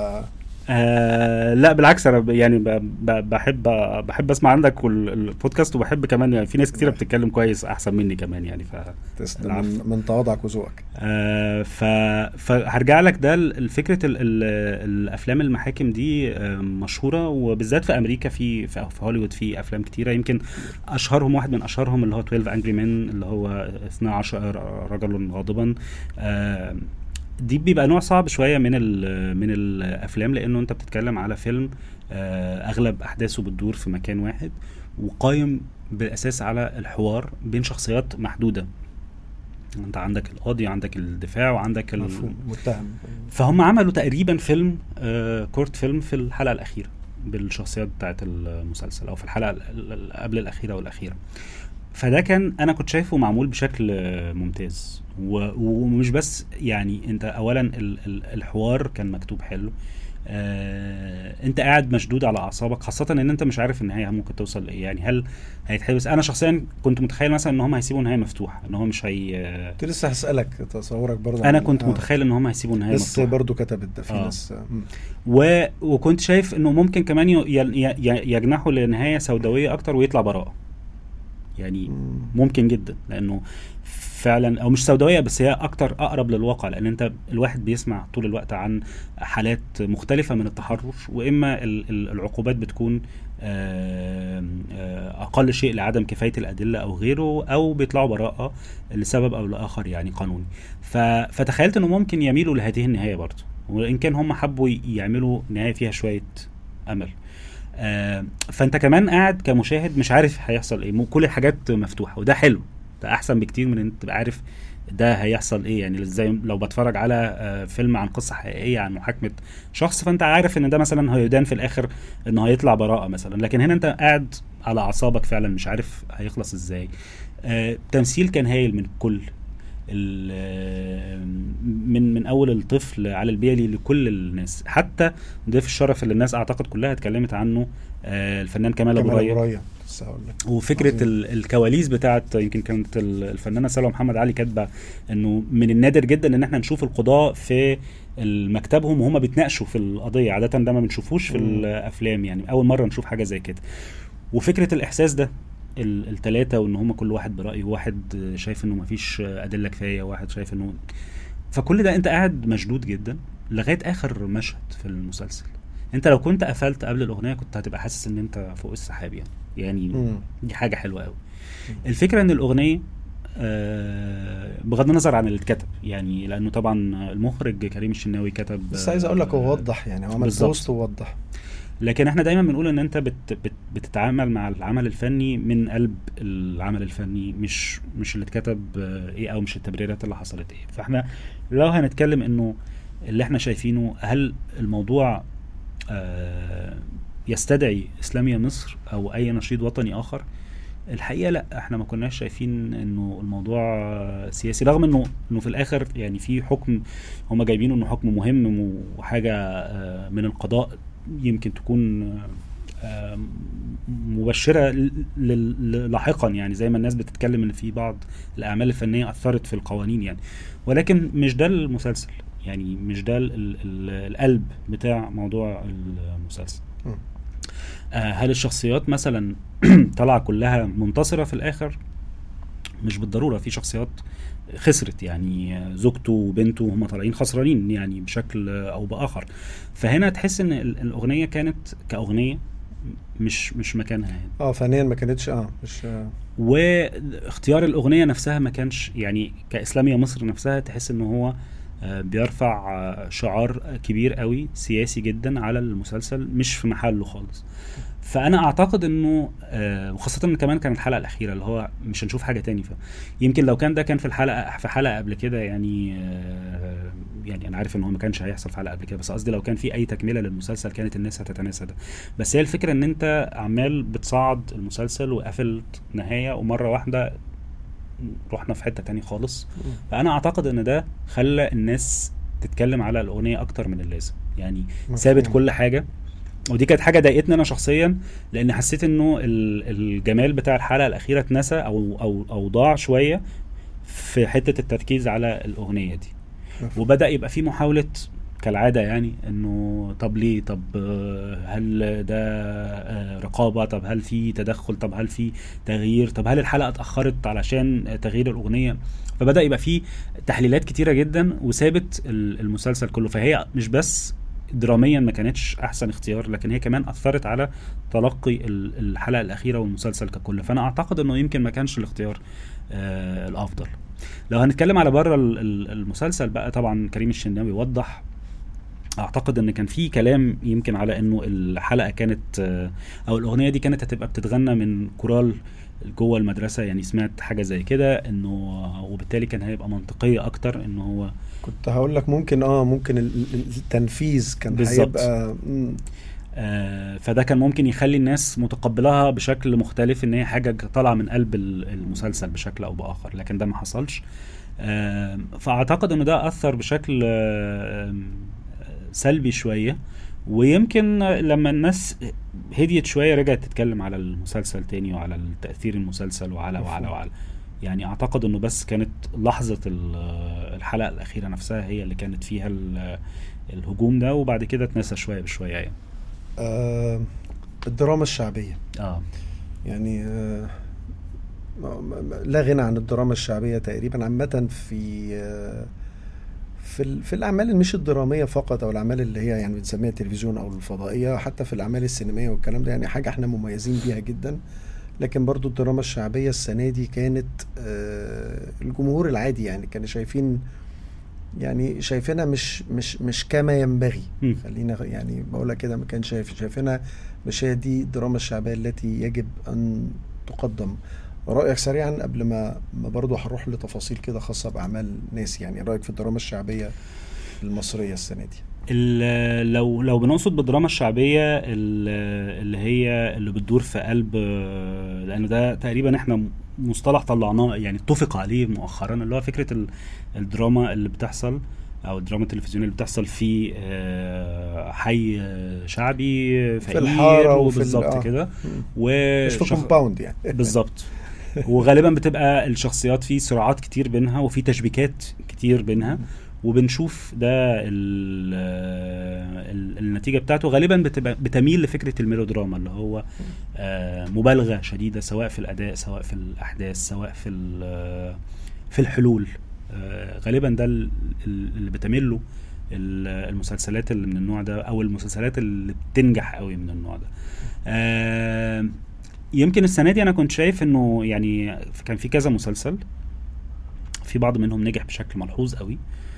آه لا بالعكس انا ب- يعني ب- ب- بحب بحب اسمع عندك وال- البودكاست وبحب كمان يعني في ناس كتيره بتتكلم كويس احسن مني كمان يعني ف تسلم العفو. من, من تواضعك وذوقك آه ف فهرجع لك ده ال- فكره ال... ال... الافلام المحاكم دي آه مشهوره وبالذات في امريكا في في في هوليوود في افلام كتيره يمكن اشهرهم واحد من اشهرهم اللي هو 12 انجري مان اللي هو 12 رجل غاضبا آه دي بيبقى نوع صعب شويه من ال من الافلام لانه انت بتتكلم على فيلم آه اغلب احداثه بتدور في مكان واحد وقايم بالاساس على الحوار بين شخصيات محدوده انت عندك القاضي عندك الدفاع وعندك ال... مفهوم متهم فهم عملوا تقريبا فيلم آه كورت فيلم في الحلقه الاخيره بالشخصيات بتاعت المسلسل او في الحلقه ال- ال- قبل الاخيره والاخيره فده كان انا كنت شايفه معمول بشكل آه، ممتاز و- ومش بس يعني انت اولا ال- ال- الحوار كان مكتوب حلو آه انت قاعد مشدود على اعصابك خاصه ان انت مش عارف النهايه ممكن توصل لايه يعني هل هيتحبس انا شخصيا كنت متخيل مثلا ان هم هيسيبوا النهايه مفتوحه ان هو مش هي كنت لسه هسالك تصورك برضه انا عن- كنت آه. متخيل ان هم هيسيبوا النهايه بس مفتوحه برضه كتبت ده في آه. ناس مم. و... وكنت شايف انه ممكن كمان ي... ي... ي... يجنحوا لنهايه سوداويه اكتر ويطلع براءه يعني مم. ممكن جدا لانه فعلا او مش سوداويه بس هي اكتر اقرب للواقع لان انت الواحد بيسمع طول الوقت عن حالات مختلفه من التحرش واما ال- ال- العقوبات بتكون آم، آه، اقل شيء لعدم كفايه الادله او غيره او بيطلعوا براءه لسبب او لاخر يعني قانوني ف- فتخيلت انه ممكن يميلوا لهذه النهايه برضه وان كان هم حبوا ي- يعملوا نهايه فيها شويه امل آه، فانت كمان قاعد كمشاهد مش عارف هيحصل ايه مو- كل الحاجات مفتوحه وده حلو ده احسن بكتير من ان انت تبقى عارف ده هيحصل ايه يعني زي لو بتفرج على آه، فيلم عن قصه حقيقيه عن محاكمه شخص فانت عارف ان ده مثلا هيدان في الاخر انه هيطلع براءه مثلا لكن هنا انت قاعد على اعصابك فعلا مش عارف هيخلص ازاي آه، تمثيل كان هايل من الكل من من اول الطفل على البيلي لكل الناس حتى ضيف الشرف اللي الناس اعتقد كلها اتكلمت عنه آه، الفنان كمال ابو ريا وفكره الكواليس بتاعت يمكن كانت الفنانه سلوى محمد علي كاتبه انه من النادر جدا ان احنا نشوف القضاء في مكتبهم وهم بيتناقشوا في القضيه عاده ده ما بنشوفوش في الافلام يعني اول مره نشوف حاجه زي كده وفكره الاحساس ده الثلاثه وان هم كل واحد برايه واحد شايف انه مفيش ادله كفايه واحد شايف انه فكل ده انت قاعد مشدود جدا لغايه اخر مشهد في المسلسل انت لو كنت قفلت قبل الاغنيه كنت هتبقى حاسس ان انت فوق السحاب يعني يعني دي حاجه حلوه قوي الفكره ان الاغنيه آه بغض النظر عن اللي اتكتب يعني لانه طبعا المخرج كريم الشناوي كتب بس عايز اقول لك هو وضح يعني هو عمل بوست ووضح لكن احنا دايما بنقول ان انت بت بت بتتعامل مع العمل الفني من قلب العمل الفني مش مش اللي اتكتب ايه او مش التبريرات اللي حصلت ايه فاحنا لو هنتكلم انه اللي احنا شايفينه هل الموضوع آه يستدعي اسلاميه مصر او اي نشيد وطني اخر الحقيقه لا احنا ما كناش شايفين انه الموضوع سياسي رغم انه انه في الاخر يعني في حكم هم جايبينه انه حكم مهم وحاجه آه، من القضاء يمكن تكون آه، مبشره لاحقا يعني زي ما الناس بتتكلم ان في بعض الاعمال الفنيه اثرت في القوانين يعني ولكن مش ده المسلسل يعني مش ده القلب بتاع موضوع المسلسل آه، هل الشخصيات مثلا طالعه كلها منتصره في الاخر مش بالضروره في شخصيات خسرت يعني زوجته وبنته هم طالعين خسرانين يعني بشكل او باخر فهنا تحس ان الاغنيه كانت كاغنيه مش مش مكانها يعني اه فنيا ما كانتش اه مش آه. واختيار الاغنيه نفسها ما كانش يعني كاسلاميه مصر نفسها تحس ان هو آه، بيرفع آه، شعار كبير قوي سياسي جدا على المسلسل مش في محله خالص فانا اعتقد انه آه وخاصه ان كمان كان الحلقه الاخيره اللي هو مش هنشوف حاجه تاني يمكن لو كان ده كان في الحلقه في حلقه قبل كده يعني آه يعني انا عارف ان هو ما كانش هيحصل في حلقه قبل كده بس قصدي لو كان في اي تكمله للمسلسل كانت الناس هتتناسى ده بس هي الفكره ان انت عمال بتصعد المسلسل وقفلت نهايه ومره واحده رحنا في حته تاني خالص فانا اعتقد ان ده خلى الناس تتكلم على الاغنيه اكتر من اللازم يعني سابت كل حاجه ودي كانت حاجه ضايقتني انا شخصيا لان حسيت انه الجمال بتاع الحلقه الاخيره اتنسى او او او ضاع شويه في حته التركيز على الاغنيه دي وبدا يبقى في محاوله كالعاده يعني انه طب ليه طب هل ده آه، رقابه طب هل في تدخل طب هل في تغيير طب هل الحلقه اتاخرت علشان تغيير الاغنيه فبدا يبقى في تحليلات كتيره جدا وثابت المسلسل كله فهي مش بس دراميا ما كانتش احسن اختيار لكن هي كمان اثرت على تلقي الحلقه الاخيره والمسلسل ككل فانا اعتقد انه يمكن ما كانش الاختيار آه الافضل لو هنتكلم على بره المسلسل بقى طبعا كريم الشناوي وضح اعتقد ان كان في كلام يمكن على انه الحلقه كانت آه، او الاغنيه دي كانت هتبقى بتتغنى من كورال جوه المدرسه يعني سمعت حاجه زي كده انه وبالتالي كان هيبقى منطقيه اكتر انه هو كنت هقول لك ممكن اه ممكن التنفيذ كان بالزبط. هيبقى آه فده كان ممكن يخلي الناس متقبلها بشكل مختلف ان هي حاجه طالعه من قلب المسلسل بشكل او باخر لكن ده ما حصلش آه فاعتقد ان ده اثر بشكل آه سلبي شويه ويمكن لما الناس هديت شويه رجعت تتكلم على المسلسل تاني وعلى تاثير المسلسل وعلى وعلى وعلى يعني اعتقد انه بس كانت لحظه الحلقه الاخيره نفسها هي اللي كانت فيها الهجوم ده وبعد كده اتنسى شويه بشويه يعني آه الدراما الشعبيه اه يعني آه لا غنى عن الدراما الشعبيه تقريبا عامه في آه في في الاعمال مش الدراميه فقط او الاعمال اللي هي يعني بنسميها التلفزيون او الفضائيه حتى في الاعمال السينمائيه والكلام ده يعني حاجه احنا مميزين بيها جدا لكن برضو الدراما الشعبيه السنه دي كانت آه الجمهور العادي يعني كانوا شايفين يعني شايفينها مش مش مش كما ينبغي خلينا يعني بقولها كده ما كان شايف شايفينها مش هي دي الدراما الشعبيه التي يجب ان تقدم رأيك سريعا قبل ما ما برضه هروح لتفاصيل كده خاصة بأعمال ناس يعني رأيك في الدراما الشعبية المصرية السنة دي لو لو بنقصد بالدراما الشعبيه اللي هي اللي بتدور في قلب لانه ده تقريبا احنا مصطلح طلعناه يعني اتفق عليه مؤخرا اللي هو فكره ال- الدراما اللي بتحصل او الدراما التلفزيونيه اللي بتحصل في آه، حي آه، شعبي فقير الحارة وفي ال- بالظبط آه. كده مم. و مش في شخ- كومباوند يعني بالظبط وغالبا بتبقى الشخصيات في صراعات كتير بينها وفي تشبيكات كتير بينها وبنشوف ده ال ال النتيجه بتاعته غالبا بتبقى بتميل لفكره الميلودراما اللي هو آه، مبالغه شديده سواء في الاداء سواء في الاحداث سواء في ال- في الحلول آه، غالبا ده ال- ال- اللي بتميل له ال- المسلسلات اللي من النوع ده او المسلسلات اللي بتنجح قوي من النوع ده آه، يمكن السنه دي انا كنت شايف انه يعني كان في كذا مسلسل في بعض منهم نجح بشكل ملحوظ قوي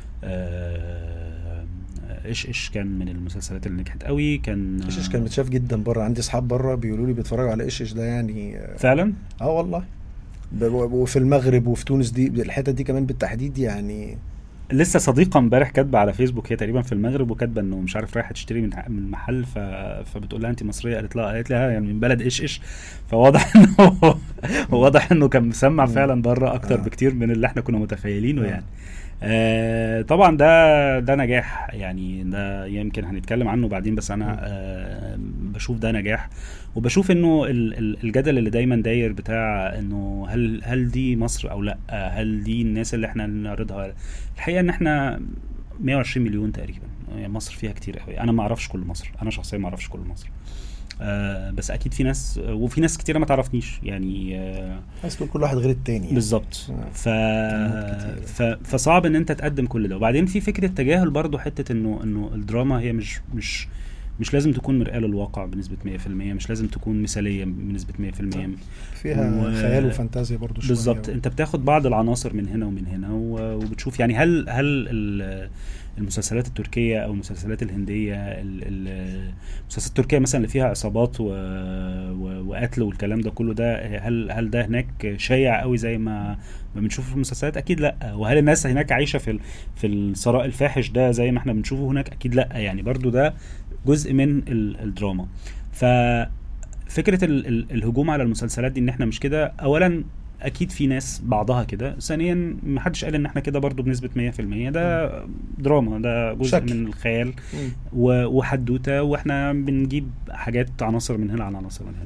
آه، ايش ايش كان من المسلسلات اللي نجحت قوي كان ايش ايش كان متشاف جدا بره عندي اصحاب بره بيقولوا لي بيتفرجوا على ايش ايش ده يعني آه، فعلا اه والله ب- و- وفي المغرب وفي تونس دي الحتت دي كمان بالتحديد يعني لسه صديقه امبارح كاتبه على فيسبوك هي تقريبا في المغرب وكاتبه انه مش عارف رايحه تشتري من من محل ف... فبتقول لها انت مصريه قالت لها قالت لها يعني من بلد ايش ايش فواضح انه واضح انه كان مسمع فعلا بره اكتر آه. بكتير من اللي احنا كنا متخيلينه آه. يعني آه طبعا ده ده نجاح يعني ده يمكن هنتكلم عنه بعدين بس انا آه بشوف ده نجاح وبشوف انه ال- ال- الجدل اللي دايما داير بتاع انه هل هل دي مصر او لا هل دي الناس اللي احنا نعرضها الحقيقه ان احنا 120 مليون تقريبا يعني مصر فيها كتير قوي انا ما اعرفش كل مصر انا شخصيا ما اعرفش كل مصر آه بس اكيد في ناس وفي ناس كتيره ما تعرفنيش يعني آه عايز تقول كل واحد غير التاني يعني. بالظبط آه. ف... كلام كتير. ف... فصعب ان انت تقدم كل ده وبعدين في فكره تجاهل برضو حته انه انه الدراما هي مش مش مش لازم تكون مرآة للواقع بنسبة 100% مش لازم تكون مثالية بنسبة 100% فيها و- خيال وفانتازيا برضو شوية بالظبط انت بتاخد بعض العناصر من هنا ومن هنا و- وبتشوف يعني هل هل ال- المسلسلات التركيه او المسلسلات الهنديه ال- ال- المسلسلات التركيه مثلا اللي فيها عصابات و... و... وقتل والكلام ده كله ده هل هل ده هناك شائع قوي زي ما ما بنشوفه في المسلسلات اكيد لا وهل الناس هناك عايشه في ال... في الثراء الفاحش ده زي ما احنا بنشوفه هناك اكيد لا يعني برضو ده جزء من ال... الدراما ف فكره ال... ال... الهجوم على المسلسلات دي ان احنا مش كده اولا اكيد في ناس بعضها كده ثانيا ما حدش قال ان احنا كده برضو بنسبه 100% ده دراما ده جزء شكل. من الخيال مم. و- وحدوته واحنا بنجيب حاجات عناصر من هنا على عناصر من هنا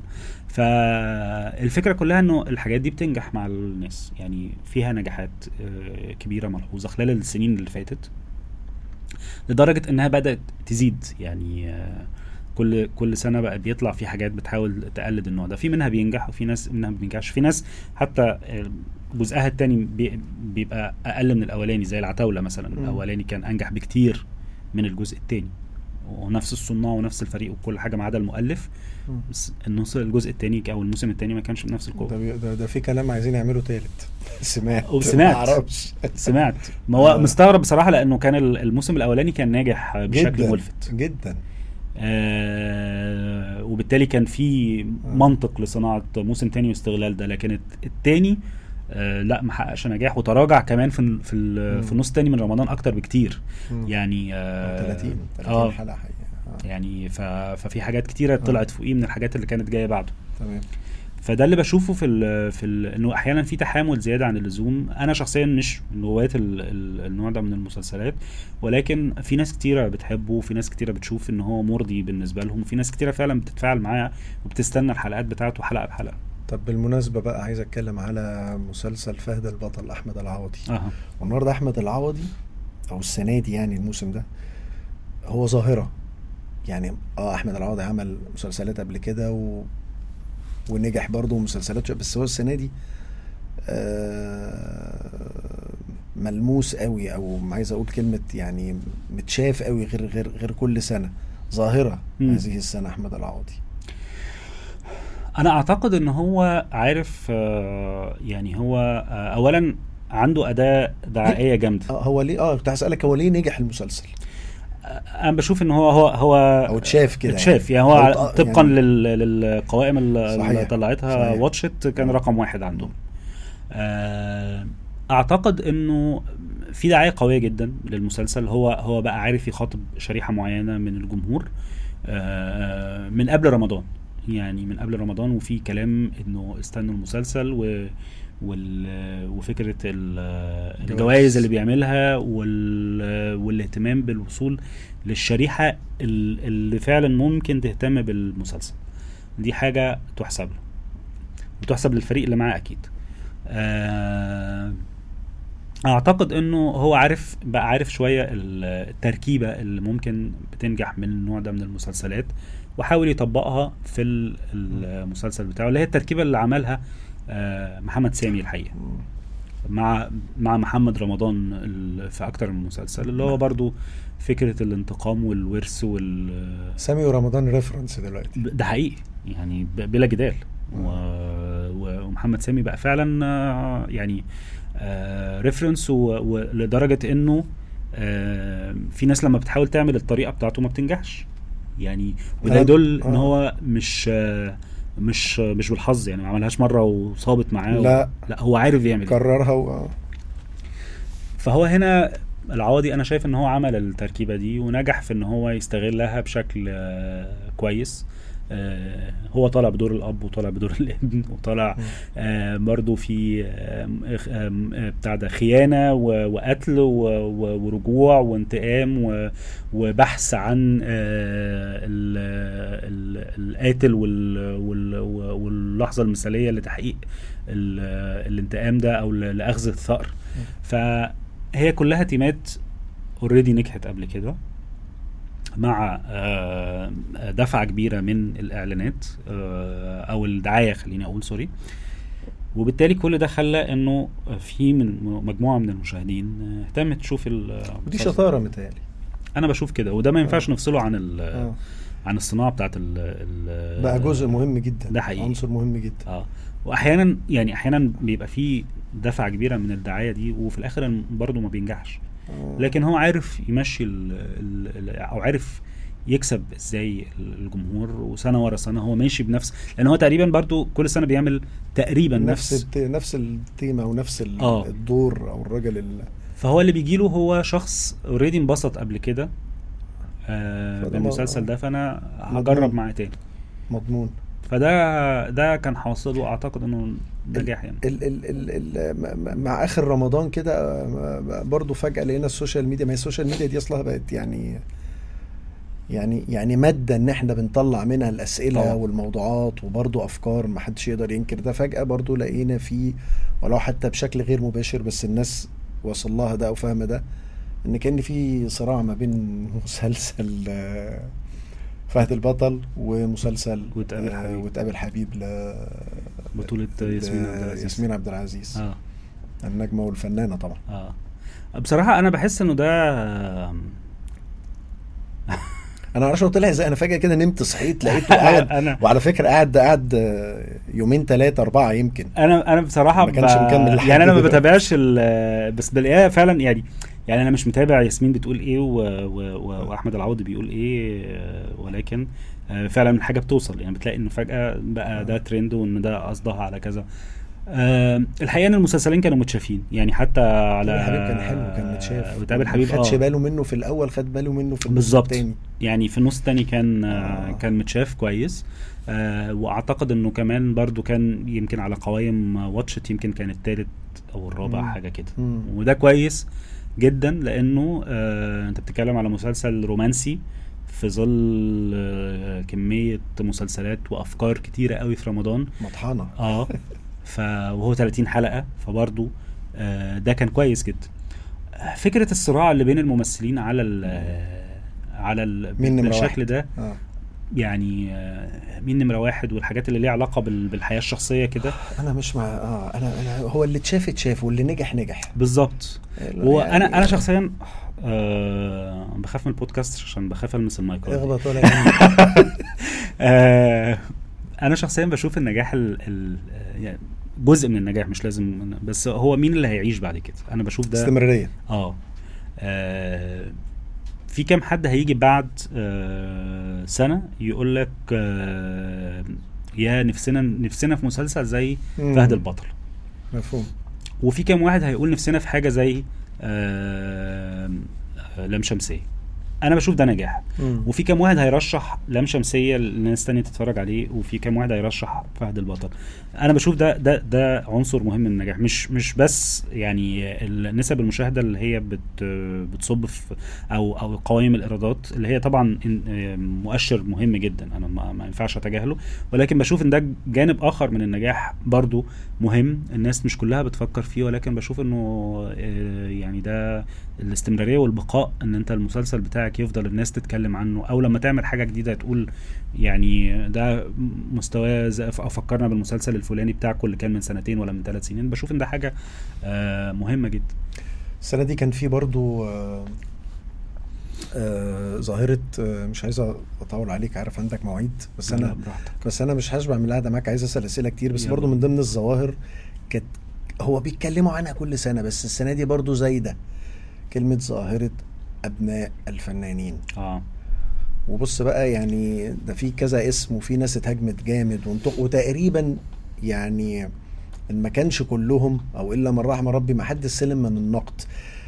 فالفكره كلها انه الحاجات دي بتنجح مع الناس يعني فيها نجاحات آه، كبيره ملحوظه خلال السنين اللي فاتت لدرجه انها بدات تزيد يعني آه، كل كل سنه بقى بيطلع في حاجات بتحاول تقلد النوع ده في منها بينجح وفي ناس منها ما بينجحش في ناس حتى آه، جزءها التاني بي- بيبقى اقل من الاولاني زي العتاوله مثلا مم. الاولاني كان انجح بكتير من الجزء التاني ونفس الصناع ونفس الفريق وكل حاجه ما عدا المؤلف مم. بس النص الجزء التاني او الموسم التاني ما كانش بنفس القوه ده, بي- ده, ده في كلام عايزين يعملوا تالت سمعت وسمعت. معرفش سمعت ما هو آه. مستغرب بصراحه لانه كان ال- الموسم الاولاني كان ناجح بشكل جدا ملفت جدا آه وبالتالي كان في آه. منطق لصناعه موسم تاني واستغلال ده لكن الت- التاني آه لا ما حققش نجاح وتراجع كمان في ال- في ال- مم. في النص التاني من رمضان اكتر بكتير مم. يعني آه 30 30 اه حلقه حقيقه آه. يعني ف... ففي حاجات كتيره طلعت فوقيه من الحاجات اللي كانت جايه بعده تمام فده اللي بشوفه في ال في ال انه احيانا في تحامل زياده عن اللزوم انا شخصيا مش من هواة ال- ال- النوع ده من المسلسلات ولكن في ناس كتيره بتحبه وفي ناس كتيره بتشوف ان هو مرضي بالنسبه لهم وفي ناس كتيره فعلا بتتفاعل معاه وبتستنى الحلقات بتاعته حلقه بحلقه طب بالمناسبه بقى عايز اتكلم على مسلسل فهد البطل احمد العوضي اها والنهارده احمد العوضي او السنه دي يعني الموسم ده هو ظاهره يعني اه احمد العوضي عمل مسلسلات قبل كده و... ونجح برضه مسلسلات بس هو السنه دي آه ملموس قوي او عايز اقول كلمه يعني متشاف قوي غير غير غير كل سنه ظاهره مم. هذه السنه احمد العوضي انا اعتقد ان هو عارف آه، يعني هو آه، اولا عنده اداه دعائيه جامده اه هو ليه اه كنت هسالك هو ليه نجح المسلسل انا بشوف ان هو هو هو او اتشاف كده اتشاف يعني أو هو ط- طبقا يعني- لل- للقوائم اللي صحيح. اللي طلعتها صحيح. واتشت كان رقم واحد عندهم آه، اعتقد انه في دعايه قويه جدا للمسلسل هو هو بقى عارف يخاطب شريحه معينه من الجمهور آه، من قبل رمضان يعني من قبل رمضان وفي كلام انه استنوا المسلسل و وال وفكره ال- الجوائز اللي بيعملها وال والاهتمام بالوصول للشريحه ال- اللي فعلا ممكن تهتم بالمسلسل دي حاجه تحسب له وتحسب للفريق اللي معاه اكيد آه، اعتقد انه هو عارف بقى عارف شويه ال- التركيبه اللي ممكن بتنجح من النوع ده من المسلسلات وحاول يطبقها في ال- المسلسل بتاعه اللي هي التركيبه اللي عملها آه، محمد سامي الحقيقه مع مع محمد رمضان ال- في اكتر من مسلسل اللي هو برضو فكره الانتقام والورث وال سامي ورمضان ريفرنس دلوقتي ده حقيقي يعني ب- بلا جدال و... و- ومحمد سامي بقى فعلا آه، يعني ريفرنس ولدرجه انه آه، في ناس لما بتحاول تعمل الطريقه بتاعته ما بتنجحش يعني وده آه، يدل ان آه. هو مش آه، مش مش بالحظ يعني ما عملهاش مره وصابت معاه و- لا. لا هو عارف يعمل إيه. كررها و... فهو هنا العوضي انا شايف ان هو عمل التركيبه دي ونجح في ان هو يستغلها بشكل آه، كويس آه، هو طالع بدور الاب وطالع بدور الابن وطالع آه، برضو في آم، إخ- آم، آه، بتاع ده خيانه و- وقتل و- و- ورجوع وانتقام و- وبحث عن آه، ال- ال- القاتل وال- وال- واللحظه المثاليه لتحقيق ال- الانتقام ده او ل- لاخذ الثأر فهي كلها تيمات اوريدي نجحت قبل كده مع آه، دفعه كبيره من الاعلانات آه، او الدعايه خليني اقول سوري وبالتالي كل ده خلى انه في من مجموعه من المشاهدين اهتمت تشوف ال- ودي شطاره متهيألي انا بشوف كده وده ما ينفعش آه. نفصله عن ال- آه. عن الصناعه بتاعت ال ال بقى جزء مهم جدا ده حقيقي. عنصر مهم جدا اه واحيانا يعني احيانا بيبقى في دفعه كبيره من الدعايه دي وفي الاخر برضه ما بينجحش آه. لكن هو عارف يمشي ال ال ال او عارف يكسب ازاي الجمهور وسنه ورا سنه هو ماشي بنفس لان هو تقريبا برضو كل سنه بيعمل تقريبا نفس نفس الت... نفس التيمه ونفس ال- آه. الدور او الراجل ال... فهو اللي بيجي له هو شخص اوريدي انبسط قبل كده آه فده بالمسلسل ما- ده فانا مضمون. هجرب معاه تاني مضمون فده ده كان حاصله اعتقد انه نجاح يعني ال ال ال ال م- م- مع اخر رمضان كده آه، برضو فجاه لقينا السوشيال ميديا ما هي السوشيال ميديا دي اصلها بقت يعني يعني يعني ماده ان احنا بنطلع منها الاسئله طبعا. والموضوعات وبرضو افكار ما حدش يقدر ينكر ده فجاه برضو لقينا في ولو حتى بشكل غير مباشر بس الناس وصل لها ده او فاهمه ده ان كان في صراع ما بين مسلسل آه، فهد البطل ومسلسل وتقابل آه، حبيب. وتقابل حبيب ل بطولة ياسمين عبد العزيز ياسمين عبد العزيز اه النجمه والفنانه طبعا اه بصراحة أنا بحس إنه ده انا معرفش هو طلع ازاي انا فجاه كده نمت صحيت لقيته قاعد أنا وعلى فكره قاعد قاعد آه، يومين ثلاثه اربعه يمكن انا انا بصراحه ما كانش مكمل لحد يعني انا ما دلوقتي. بتابعش ال- بس بلاقيها فعلا يعني يعني انا مش متابع ياسمين بتقول ايه و... و... و... واحمد العوضي بيقول ايه آه، ولكن آه، فعلا الحاجه بتوصل يعني بتلاقي انه فجاه بقى ده ترند وان ده قصدها على كذا آه، الحقيقه ان المسلسلين كانوا متشافين يعني حتى على الحبيب كان حلو كان متشاف وتقابل حبيب ما خدش اه باله منه في الاول خد باله منه في النص بالظبط التاني يعني في النص التاني كان آه. آه. كان متشاف كويس آه واعتقد انه كمان برضو كان يمكن على قوائم واتشت يمكن كان التالت او الرابع مم. حاجه كده مم. وده كويس جدا لانه آه انت بتتكلم على مسلسل رومانسي في ظل آه كميه مسلسلات وافكار كتيره قوي في رمضان مطحنه اه ف وهو 30 حلقه فبرضه آه ده كان كويس جدا آه، فكره الصراع اللي بين الممثلين على ال على ال مين نمرة بالشكل واحد؟ ده اه يعني آه، مين نمره واحد والحاجات اللي ليها علاقه بال- بالحياه الشخصيه كده انا مش مع اه انا انا هو اللي اتشاف اتشاف واللي نجح نجح بالظبط هو يعني انا انا شخصيا آه بخاف من البودكاست عشان بخاف المس المايك اغلط ولا يهمك. آه انا شخصيا بشوف النجاح ال ال يعني جزء من النجاح مش لازم بس هو مين اللي هيعيش بعد كده انا بشوف ده استمراريه اه آه، في كام حد هيجي بعد آه سنه يقول لك آه يا نفسنا نفسنا في مسلسل زي مم. فهد البطل مفهوم وفي كام واحد هيقول نفسنا في حاجه زي آه آه، لام شمسيه انا بشوف ده نجاح مم. وفي كام واحد هيرشح لام شمسيه لناس تانية تتفرج عليه وفي كام واحد هيرشح فهد البطل انا بشوف ده ده ده عنصر مهم من النجاح مش مش بس يعني نسب المشاهده اللي هي بت بتصب في او او قوائم الايرادات اللي هي طبعا إن- مؤشر مهم جدا انا ما, ما ينفعش اتجاهله ولكن بشوف ان ده جانب اخر من النجاح برضو مهم الناس مش كلها بتفكر فيه ولكن بشوف انه آه، يعني ده الاستمراريه والبقاء ان انت المسلسل بتاعك يفضل الناس تتكلم عنه او لما تعمل حاجه جديده تقول يعني ده مستواه زي- او فكرنا بالمسلسل الفلاني بتاعكم اللي كان من سنتين ولا من ثلاث سنين بشوف ان ده حاجه آه، مهمه جدا السنه دي كان في برضو آه، آه، ظاهره آه، مش عايز اطول عليك عارف عندك مواعيد بس لا، انا براحتك بس انا مش هشبع من القعده معاك عايز اسال اسئله كتير بس يلا. برضو من ضمن الظواهر كانت هو بيتكلموا عنها كل سنه بس السنه دي برضو زايده كلمه ظاهره ابناء الفنانين اه وبص بقى يعني ده في كذا اسم وفي ناس اتهاجمت جامد وانطق وتقريبا يعني ان ما كانش كلهم او الا من رحم ربي ما حد سلم من النقد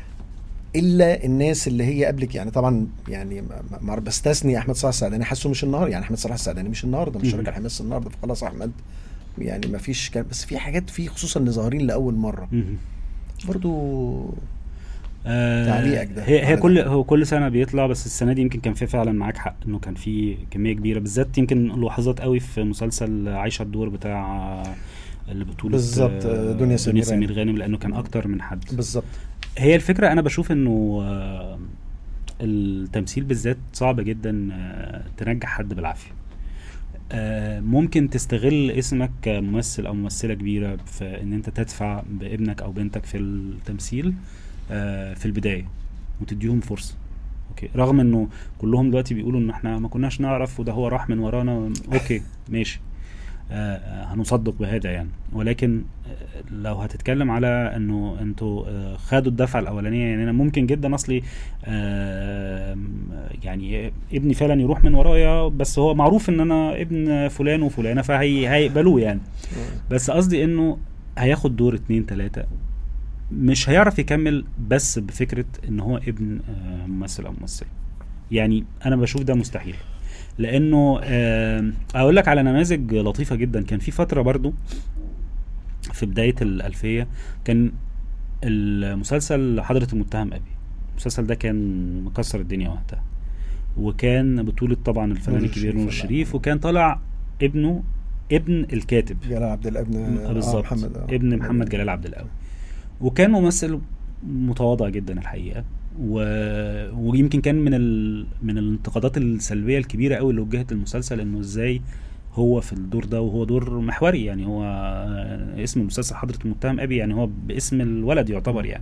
الا الناس اللي هي قبلك يعني طبعا يعني ما- ما ما- بستثني احمد صلاح السعداني حاسه مش النهارده يعني احمد صلاح السعداني مش النهارده مش مم. راجل هيمثل النهارده فخلاص احمد يعني ما فيش كان بس في حاجات فيه خصوصا اللي ظاهرين لاول مره مهم. برضو آه، تعليقك ده هي هي على كل ده. هو كل سنه بيطلع بس السنه دي يمكن كان في فعلا معاك حق انه كان في كميه كبيره بالذات يمكن لحظات قوي في مسلسل عايشه الدور بتاع اللي بطوله بالظبط، آه، دنيا سمير سمير غانم. غانم لانه كان اكتر من حد بالظبط هي الفكره انا بشوف انه آه، التمثيل بالذات صعب جدا آه، تنجح حد بالعافيه آه، ممكن تستغل اسمك كممثل او ممثله كبيره في ان انت تدفع بابنك او بنتك في التمثيل آه، في البدايه وتديهم فرصه اوكي رغم انه كلهم دلوقتي بيقولوا ان احنا ما كناش نعرف وده هو راح من ورانا اوكي ماشي آه، آه، هنصدق بهذا يعني ولكن آه، لو هتتكلم على انه انتوا آه، خدوا الدفعه الاولانيه يعني انا ممكن جدا اصلي آه، يعني ابني فعلا يروح من ورايا بس هو معروف ان انا ابن فلان وفلانه فهي هيقبلوه يعني بس قصدي انه هياخد دور اتنين تلاتة مش هيعرف يكمل بس بفكرة ان هو ابن آه، ممثل او ممثل يعني انا بشوف ده مستحيل لانه آه، اقول لك على نماذج لطيفة جدا كان في فترة برضو في بداية الألفية كان المسلسل حضرة المتهم أبي المسلسل ده كان مكسر الدنيا وقتها وكان بطولة طبعا الفنان نور الكبير الشريف نور الله الشريف يرحمه. وكان طالع ابنه ابن الكاتب جلال عبد الابن آه، بالظبط محمد آه. ابن محمد جلال عبد القوي وكان ممثل متواضع جدا الحقيقه و... ويمكن كان من ال... من الانتقادات السلبيه الكبيره قوي اللي وجهت للمسلسل انه ازاي هو في الدور ده وهو دور محوري يعني هو اسم المسلسل حضرة المتهم ابي يعني هو باسم الولد يعتبر يعني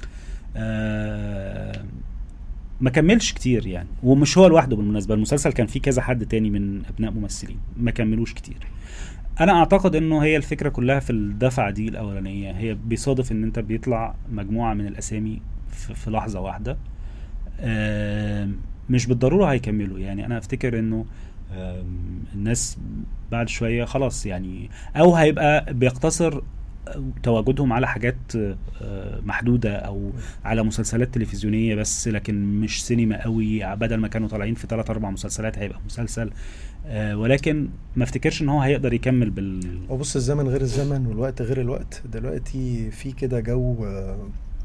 آه ما كملش كتير يعني ومش هو لوحده بالمناسبه المسلسل كان فيه كذا حد تاني من ابناء ممثلين ما كملوش كتير انا اعتقد انه هي الفكره كلها في الدفعه دي الاولانيه هي بيصادف ان انت بيطلع مجموعه من الاسامي في, في لحظه واحده آم، مش بالضروره هيكملوا يعني انا افتكر انه آم، الناس بعد شويه خلاص يعني او هيبقى بيقتصر تواجدهم على حاجات آه، محدوده او على مسلسلات تلفزيونيه بس لكن مش سينما قوي بدل ما كانوا طالعين في ثلاث اربع مسلسلات هيبقى مسلسل آه، ولكن ما افتكرش ان هو هيقدر يكمل بال هو بص الزمن غير الزمن والوقت غير الوقت دلوقتي في كده جو آه،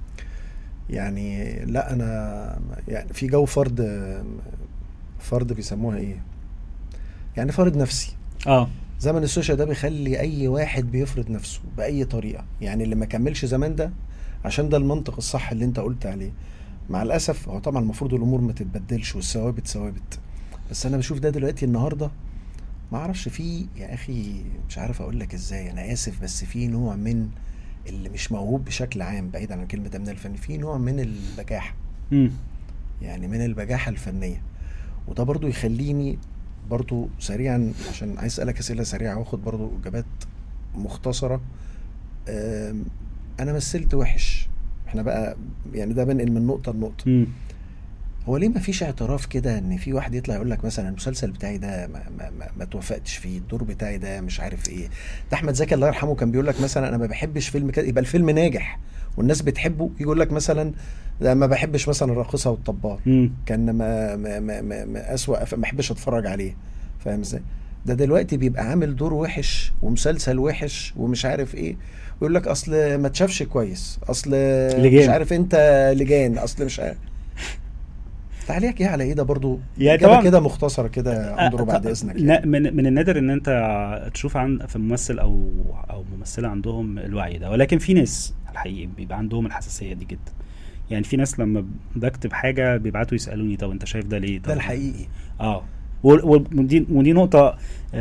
يعني لا انا يعني في جو فرض آه، فرض بيسموها ايه يعني فرض نفسي اه زمن السوشيال ده بيخلي اي واحد بيفرض نفسه باي طريقه يعني اللي ما كملش زمان ده عشان ده المنطق الصح اللي انت قلت عليه مع الاسف هو طبعا المفروض الامور ما تتبدلش والثوابت ثوابت بس انا بشوف ده دلوقتي النهارده ما اعرفش في يا اخي مش عارف اقول لك ازاي انا اسف بس في نوع من اللي مش موهوب بشكل عام بعيد عن كلمه امن الفن في نوع من البجاحه مم. يعني من البجاحة الفنية وده برضو يخليني برضو سريعا عشان عايز اسألك اسئلة سريعة واخد برضو اجابات مختصرة أم، انا مثلت وحش احنا بقى يعني ده بنقل من نقطة لنقطة مم. هو ليه ما فيش اعتراف كده ان في واحد يطلع يقول لك مثلا المسلسل بتاعي ده ما, ما, ما, ما توفقتش فيه الدور بتاعي ده مش عارف ايه ده احمد زكي الله يرحمه كان بيقول لك مثلا انا ما بحبش فيلم كده يبقى الفيلم ناجح والناس بتحبه يقول لك مثلا لا ما بحبش مثلا الراقصه والطبال مم. كان ما ما ما, ما, ما اسوأ ما احبش اتفرج عليه فاهم ازاي ده دلوقتي بيبقى عامل دور وحش ومسلسل وحش ومش عارف ايه ويقول لك اصل ما تشافش كويس اصل لجان. مش عارف انت لجان اصل مش عارف تعليقك ايه على ايه ده برضو يعني إجابة طبعا- كده مختصره كده اندرو بعد أه، اذنك ن- يعني. من من النادر ان انت تشوف عن في ممثل او او ممثله عندهم الوعي ده ولكن في ناس الحقيقي بيبقى عندهم الحساسيه دي جدا يعني في ناس لما بكتب حاجه بيبعتوا يسالوني طب انت شايف ده ليه طب ده الحقيقي اه و- و- ودي ودي نقطة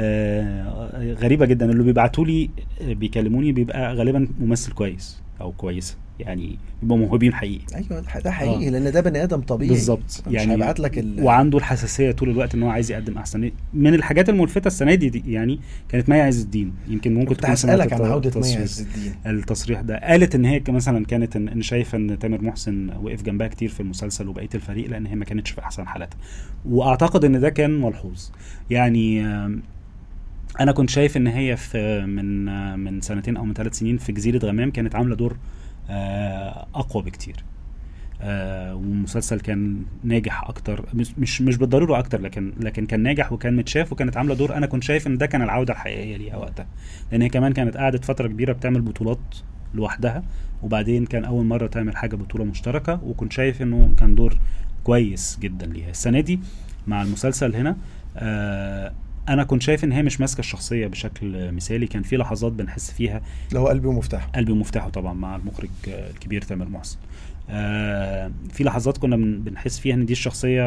آه غريبة جدا اللي بيبعتوا لي آه، بيكلموني بيبقى غالبا ممثل كويس او كويسة يعني بيبقوا موهوبين حقيقي ايوه ده حقيقي آه. لان ده بني ادم طبيعي بالظبط مش يعني هيبعت لك ال... وعنده الحساسيه طول الوقت ان هو عايز يقدم احسن من الحاجات الملفته السنه دي, دي يعني كانت مايا عز الدين يمكن ممكن كنت تكون سمعت هسالك عن الت- عوده مي التصريح- عز الدين التصريح ده قالت ان هي ك- مثلا كانت ان إن شايفه ان تامر محسن وقف جنبها كتير في المسلسل وبقيه الفريق لان هي ما كانتش في احسن حالاتها واعتقد ان ده كان ملحوظ يعني آم، انا كنت شايف ان هي في من آه، من سنتين او من ثلاث سنين في جزيره غمام كانت عامله دور آه، اقوى بكتير آه والمسلسل كان ناجح اكتر مش مش مش بالضروره اكتر لكن لكن كان ناجح وكان متشاف وكانت عامله دور انا كنت شايف ان ده كان العوده الحقيقيه ليها وقتها لان هي كمان كانت قعدت فتره كبيره بتعمل بطولات لوحدها وبعدين كان اول مره تعمل حاجه بطوله مشتركه وكنت شايف انه كان دور كويس جدا ليها السنه دي مع المسلسل هنا آه انا كنت شايف ان هي مش ماسكه الشخصيه بشكل مثالي كان في لحظات بنحس فيها اللي هو قلبي ومفتاحه قلبي ومفتاحه طبعا مع المخرج آه، الكبير تامر محسن آه في لحظات كنا بن- بنحس فيها ان دي الشخصيه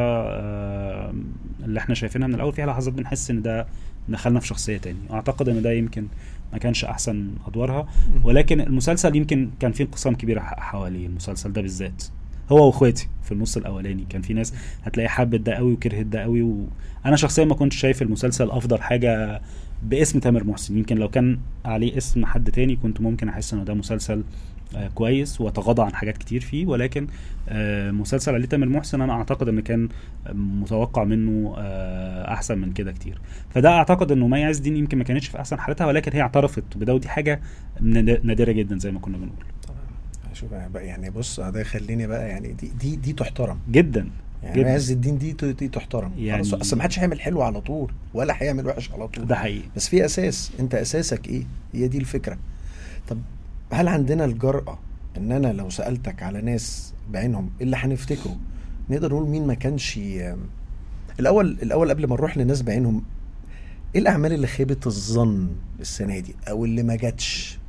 آه اللي احنا شايفينها من الاول فيها لحظات بنحس ان ده دخلنا في شخصيه تاني اعتقد ان ده يمكن ما كانش احسن ادوارها ولكن المسلسل يمكن كان فيه انقسام كبير ح- حواليه المسلسل ده بالذات هو واخواتي في النص الاولاني كان في ناس هتلاقي حبت ده قوي وكرهت ده قوي وانا شخصيا ما كنتش شايف المسلسل افضل حاجه باسم تامر محسن يمكن لو كان عليه اسم حد تاني كنت ممكن احس انه ده مسلسل آه كويس واتغاضى عن حاجات كتير فيه ولكن آه مسلسل عليه تامر محسن انا اعتقد ان كان متوقع منه آه احسن من كده كتير فده اعتقد انه مي عز الدين يمكن ما كانتش في احسن حالتها ولكن هي اعترفت بده ودي حاجه ناد- نادره جدا زي ما كنا بنقول شوف بقى يعني بص ده خليني بقى يعني دي دي دي تحترم جدا يعني جدا. مي عز الدين دي دي تحترم يعني- يعني اصل ما حدش هيعمل حلو على طول ولا هيعمل وحش على طول ده حقيقي بس في اساس انت اساسك ايه هي دي الفكره طب هل عندنا الجرأة ان انا لو سألتك على ناس بعينهم إيه اللي هنفتكره نقدر نقول مين ما كانش ي- الاول الاول قبل ما نروح لناس بعينهم ايه الاعمال اللي خيبت الظن السنه دي او اللي ما جاتش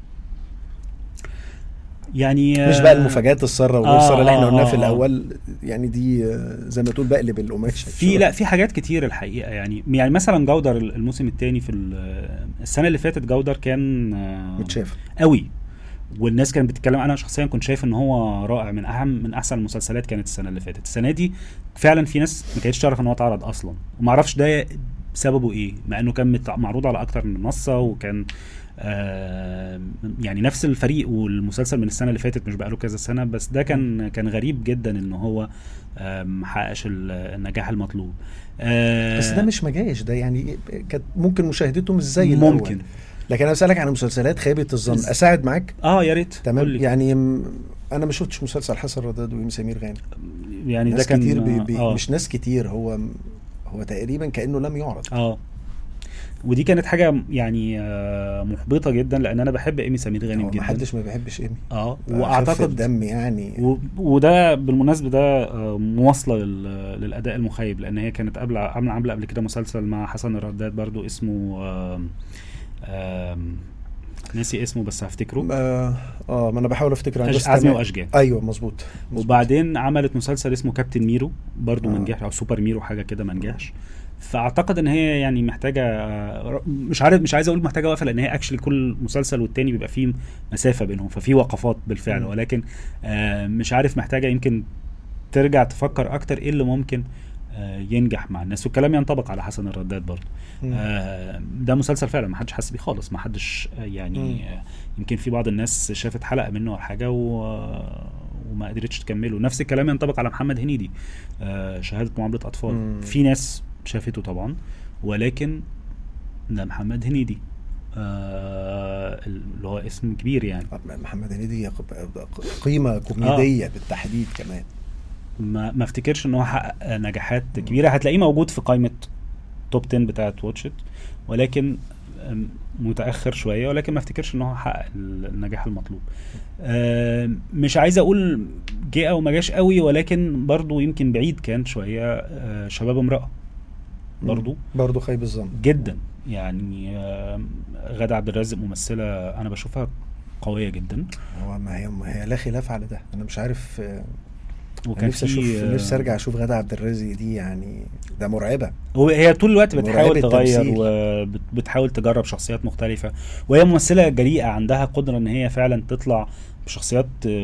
يعني مش بقى المفاجآت الساره والساره اللي احنا آه، قلناها آه، في آه. الاول يعني دي آه، زي ما تقول بقلب القماش في لا في حاجات كتير الحقيقه يعني يعني مثلا جودر الموسم الثاني في ال- السنه اللي فاتت جودر كان آه، متشاف قوي والناس كانت بتتكلم انا شخصيا كنت شايف ان هو رائع من اهم من احسن المسلسلات كانت السنه اللي فاتت السنه دي فعلا في ناس ما كانتش تعرف ان هو اتعرض اصلا وما اعرفش ده سببه ايه مع انه كان مت- معروض على اكتر من منصه وكان آه يعني نفس الفريق والمسلسل من السنه اللي فاتت مش بقاله كذا سنه بس ده كان كان غريب جدا ان هو آه، محققش ال- النجاح المطلوب آه بس ده مش مجاش ده يعني كانت ممكن مشاهدته مش زي الأول. ممكن لكن انا بسالك عن مسلسلات خيبه الظن بس- اساعد معاك اه يا ريت تمام قول لي. يعني م- انا ما شفتش مسلسل حسن رداد وإيمي سمير غانم يعني ده ناس كان كتير بي بي آه. مش ناس كتير هو هو تقريبا كانه لم يعرض اه ودي كانت حاجه يعني آه، محبطه جدا لان انا بحب ايمي سمير غانم هو جدا ما حدش ما بيحبش ايمي اه خفة واعتقد دم يعني و... وده بالمناسبه ده آه، مواصله لل... للاداء المخيب لان هي كانت قبل عامله عامله قبل كده مسلسل مع حسن الرداد برضو اسمه آم... آم... ناسي اسمه بس هفتكره اه, آه ما انا بحاول افتكر عن أج- بس عزمي تمام. واشجان ايوه مظبوط مظبوط. وبعدين عملت مسلسل اسمه كابتن ميرو برضو آه. ما نجحش او سوبر ميرو حاجه كده ما نجحش فاعتقد ان هي يعني محتاجه آه، مش عارف مش عايز اقول محتاجه وقفه لان هي اكشلي كل مسلسل والتاني بيبقى فيه مسافه بينهم ففي وقفات بالفعل مم. ولكن آه، مش عارف محتاجه يمكن ترجع تفكر اكتر ايه اللي ممكن آه، ينجح مع الناس والكلام ينطبق على حسن الرداد برضه مم. آه، ده مسلسل فعلا ما حدش حس بيه خالص ما حدش آه، مم. يعني آه، يمكن في بعض الناس شافت حلقه منه ولا حاجه و... وما قدرتش تكمله نفس الكلام ينطبق على محمد هنيدي آه، شهاده معامله اطفال مم. في ناس شافته طبعا ولكن ده محمد هنيدي آه اللي هو اسم كبير يعني محمد هنيدي قيمه كوميديه آه. بالتحديد كمان ما ما افتكرش ان هو حقق نجاحات كبيره هتلاقيه موجود في قائمه توب 10 بتاعت واتشت ولكن متاخر شويه ولكن ما افتكرش ان هو حقق النجاح المطلوب آه مش عايز اقول جه او ما جاش قوي ولكن برضو يمكن بعيد كان شويه آه شباب امراه برضو برضو خيب الظن جدا يعني غادة عبد الرازق ممثله انا بشوفها قويه جدا هو ما هي ما هي لا خلاف على ده انا مش عارف وكان نفسي اشوف نفسي ارجع اشوف غادة عبد الرازق دي يعني ده مرعبه وهي طول الوقت بتحاول تغير وبتحاول تجرب شخصيات مختلفه وهي ممثله جريئه عندها قدره ان هي فعلا تطلع بشخصيات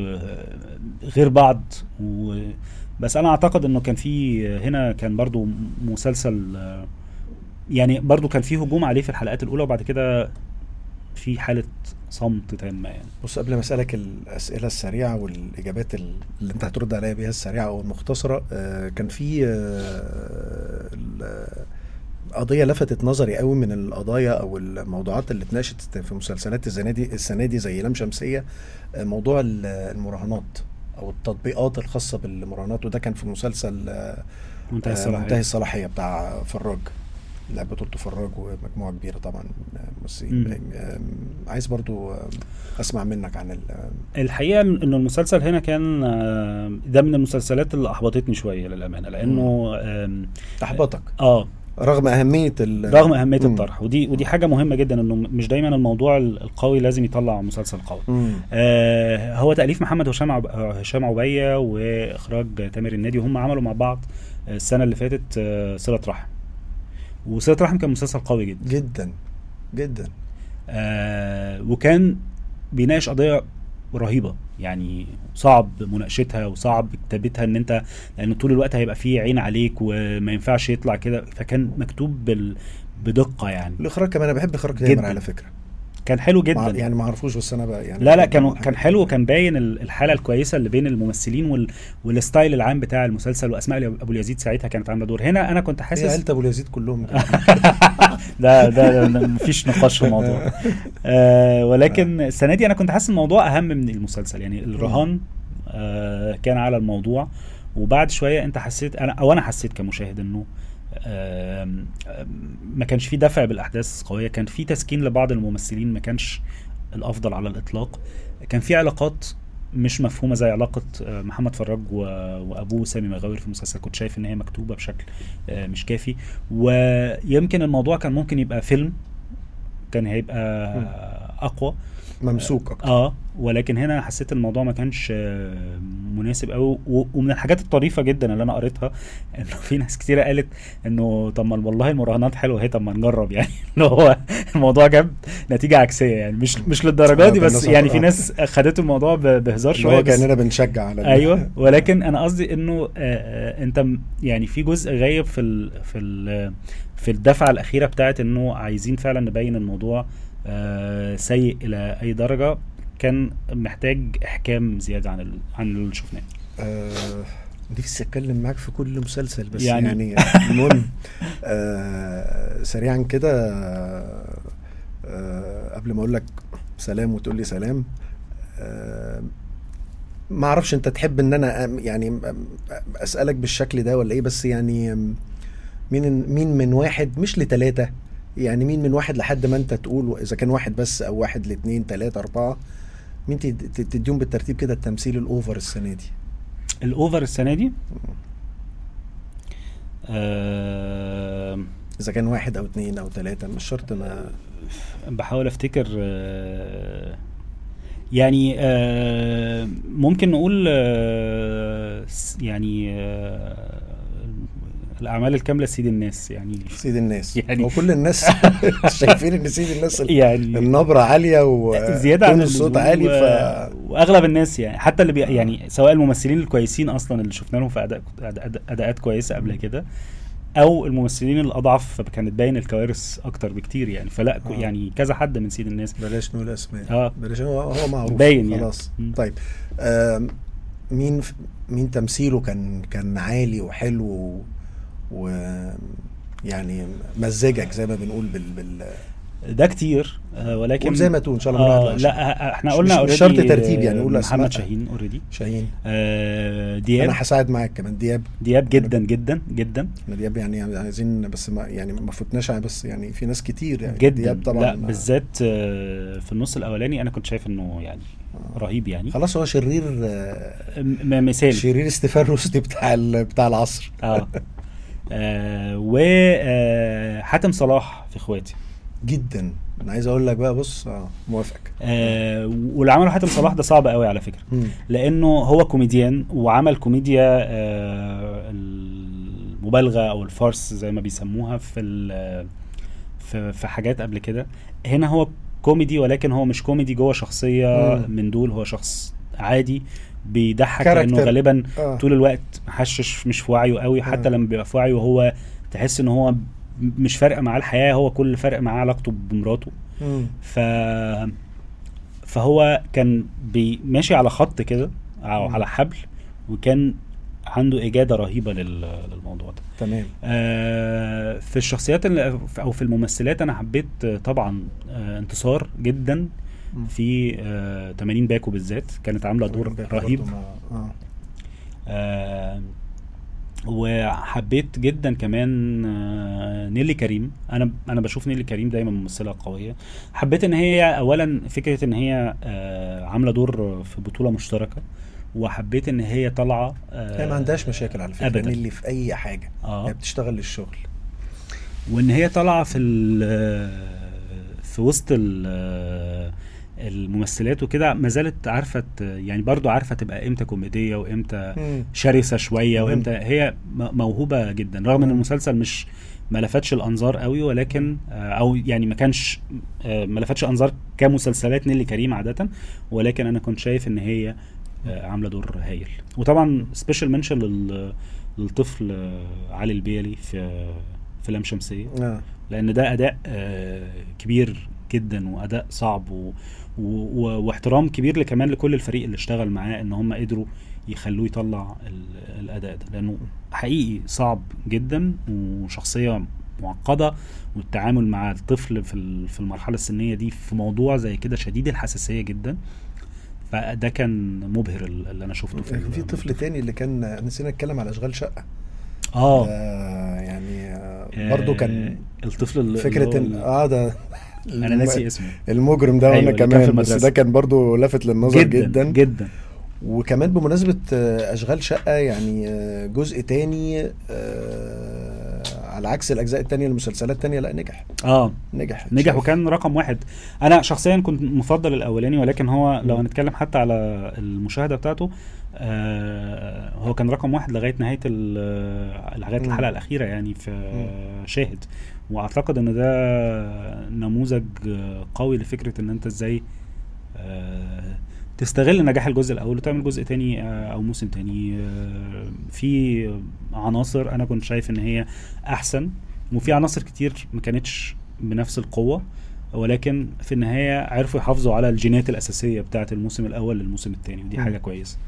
غير بعض و بس انا اعتقد انه كان في هنا كان برضو مسلسل يعني برضو كان في هجوم عليه في الحلقات الاولى وبعد كده في حاله صمت تام يعني بص قبل ما اسالك الاسئله السريعه والاجابات اللي انت هترد عليها بيها السريعه او المختصره آه كان في آه قضيه لفتت نظري قوي من القضايا او الموضوعات اللي اتناقشت في مسلسلات السنه دي السنه دي زي لام شمسيه آه موضوع المراهنات او التطبيقات الخاصه بالمراهنات وده كان في مسلسل آه منتهي الصلاحيه منتهي الصلاحيه بتاع فراج لعب بطولته فراج ومجموعه كبيره طبعا ممثلين عايز برضو اسمع منك عن الحقيقه انه المسلسل هنا كان ده من المسلسلات اللي احبطتني شويه للامانه لانه احبطك اه رغم اهميه رغم اهميه مم. الطرح ودي ودي حاجه مهمه جدا انه مش دايما الموضوع القوي لازم يطلع مسلسل قوي آه هو تاليف محمد هشام عب... هشام عبيه واخراج تامر النادي وهم عملوا مع بعض السنه اللي فاتت آه صله رحم وصله رحم كان مسلسل قوي جدا جدا جدا آه وكان بيناقش قضيه رهيبه يعني صعب مناقشتها وصعب كتابتها ان انت لان طول الوقت هيبقى فيه عين عليك وما ينفعش يطلع كده فكان مكتوب بال بدقه يعني الاخراج كمان انا بحب اخراج تامر على فكره كان حلو جدا يعني ما اعرفوش بس انا بقى يعني لا لا كان كان حلو وكان باين الحاله الكويسه اللي بين الممثلين وال والستايل العام بتاع المسلسل واسماء ابو اليزيد ساعتها كانت عامله دور هنا انا كنت حاسس عيله ابو اليزيد كلهم ده ده مفيش نقاش في الموضوع آه ولكن السنه دي انا كنت حاسس الموضوع اهم من المسلسل يعني الرهان آه كان على الموضوع وبعد شويه انت حسيت انا او انا حسيت كمشاهد انه ما كانش في دفع بالاحداث قويه كان في تسكين لبعض الممثلين ما كانش الافضل على الاطلاق كان في علاقات مش مفهومه زي علاقه محمد فراج وابوه سامي مغاور في المسلسل كنت شايف ان هي مكتوبه بشكل مش كافي ويمكن الموضوع كان ممكن يبقى فيلم كان هيبقى اقوى ممسوك اكتر اه ولكن هنا حسيت الموضوع ما كانش مناسب قوي ومن الحاجات الطريفه جدا اللي انا قريتها انه في ناس كتيره قالت انه طب ما والله المراهنات حلوه اهي طب ما نجرب يعني ان هو الموضوع جاب نتيجه عكسيه يعني مش مش للدرجه دي بس يعني في ناس خدته الموضوع بهزار شويه هو كاننا بنشجع على ايوه ولكن انا قصدي انه انت يعني في جزء غايب في ال في ال في الدفعه الاخيره بتاعت انه عايزين فعلا نبين الموضوع آه سيء الى اي درجه كان محتاج احكام زياده عن ال... عن اللي شفناه آه نفسي اتكلم معاك في كل مسلسل بس يعني, يعني المهم آه سريعا كده آه قبل ما اقول لك سلام وتقول لي سلام آه ما اعرفش انت تحب ان انا يعني اسالك بالشكل ده ولا ايه بس يعني مين مين من واحد مش لثلاثه يعني مين من واحد لحد ما انت تقول اذا كان واحد بس او واحد لاثنين ثلاثة اربعة مين تديهم بالترتيب كده التمثيل الاوفر السنة دي الاوفر السنة دي آه اذا كان واحد او اثنين او ثلاثة مش شرط انا بحاول افتكر آه يعني آه ممكن نقول آه يعني آه الاعمال الكامله سيد الناس يعني سيد الناس يعني وكل الناس شايفين ان سيد الناس يعني النبره عاليه زياده عن الصوت عالي ف واغلب الناس يعني حتى اللي بي يعني سواء الممثلين الكويسين اصلا اللي شفنا لهم في اداء اداءات كويسه قبل كده او الممثلين الاضعف فكانت باين الكوارث اكتر بكتير يعني فلا آه. يعني كذا حد من سيد الناس بلاش نقول اسماء اه بلاش هو هو معروف باين يعني خلاص طيب آه مين مين تمثيله كان كان عالي وحلو ويعني مزجك زي ما بنقول بال, بال ده كتير آه ولكن قول زي ما تقول ان شاء الله من واحد آه لعشرة. لا احنا مش- قلنا مش already، شرط ترتيب يعني، قول آه، أسماء. محمد شاهين اوريدي شاهين آه دياب انا هساعد معاك كمان دياب دياب جدا جدا جدا احنا دياب يعني عايزين بس ما يعني ما فوتناش على- بس يعني في ناس كتير يعني جدا دياب طبعا لا ما- بالذات آه، في النص الاولاني انا كنت شايف انه يعني رهيب يعني خلاص هو شرير آه، م- مثالي شرير ستيفان روستي بتاع ال- بتاع العصر اه, آه وحاتم صلاح في اخواتي جدا انا عايز اقول لك بقى بص اه موافقك آه واللي عمله حاتم صلاح ده صعب قوي على فكره مم. لانه هو كوميديان وعمل كوميديا آه المبالغه او الفارس زي ما بيسموها في ال- في في حاجات قبل كده هنا هو كوميدي ولكن هو مش كوميدي جوه شخصيه مم. من دول هو شخص عادي بيضحك لانه كاركتر. غالبا آه. طول الوقت محشش مش في وعيه قوي حتى آه. لما بيبقى في وعيه هو تحس ان هو مش فارقه معاه الحياه هو كل فرق معاه علاقته بمراته مم. ف فهو كان بي- ماشي على خط كده او مم. على حبل وكان عنده اجاده رهيبه لل- للموضوع ده تمام آه، في الشخصيات اللي او في الممثلات انا حبيت آه، طبعا آه، انتصار جدا مم. في آه، 80 باكو بالذات كانت عامله دور برضو رهيب ما- اه آه، وحبيت جدا كمان آه، نيلي كريم انا انا بشوف نيلي كريم دايما ممثله قويه حبيت ان هي اولا فكره ان هي آه، عامله دور في بطوله مشتركه وحبيت ان هي طالعه آه، هي ما عندهاش مشاكل على فكره أبداً. اللي في اي حاجه اه هي بتشتغل للشغل وان هي طالعه في ال- في وسط ال- الممثلات وكده ما زالت عارفه ت- يعني برضو عارفه تبقى امتى كوميديه وامتى مم. شرسه شويه مم. وامتى هي م- موهوبه جدا رغم ان مم. المسلسل مش ما لفتش الانظار قوي ولكن آه، او يعني ما كانش آه، ما لفتش انظار كمسلسلات نيلي كريم عاده ولكن انا كنت شايف ان هي آه، عامله دور هايل وطبعا سبيشال منشن للطفل آه، علي البيلي في في لام شمسيه اه لان ده اداء آه، كبير جدا واداء صعب و... و... و... واحترام كبير كمان لكل الفريق اللي اشتغل معاه ان هم قدروا يخلوه يطلع ال... الاداء ده لانه حقيقي صعب جدا وشخصيه معقده والتعامل مع الطفل في ال- في المرحله السنيه دي في موضوع زي كده شديد الحساسيه جدا فده كان مبهر ال- اللي انا شفته في كان في ال- طفل تاني اللي كان نسينا نتكلم على اشغال شقه اه ده يعني آه، برضو كان آه، الطفل اللي فكره اللي ان هو- اه ده انا ناسي اسمه المجرم ده أيوة، وانا اللي كان في كمان بس المدرسة. ده كان برضو لافت للنظر جدا جدا, جدا, جدا. وكمان بمناسبة آه، أشغال شقة يعني آه، جزء تاني آه، على عكس الأجزاء التانية المسلسلات التانية لا نجح اه نجح نجح شايف؟ وكان رقم واحد انا شخصيا كنت مفضل الاولاني ولكن هو لو مم. هنتكلم حتى على المشاهده بتاعته آه هو كان رقم واحد لغايه نهايه ال- لغايه مم. الحلقه الاخيره يعني في شاهد واعتقد ان ده نموذج آه، قوي لفكره ان انت ازاي آه تستغل نجاح الجزء الاول وتعمل جزء تاني آه، او موسم تاني آه، في عناصر انا كنت شايف ان هي احسن وفي عناصر كتير ما كانتش بنفس القوه ولكن في النهايه عرفوا يحافظوا على الجينات الاساسيه بتاعه الموسم الاول للموسم الثاني ودي مم. حاجه كويسه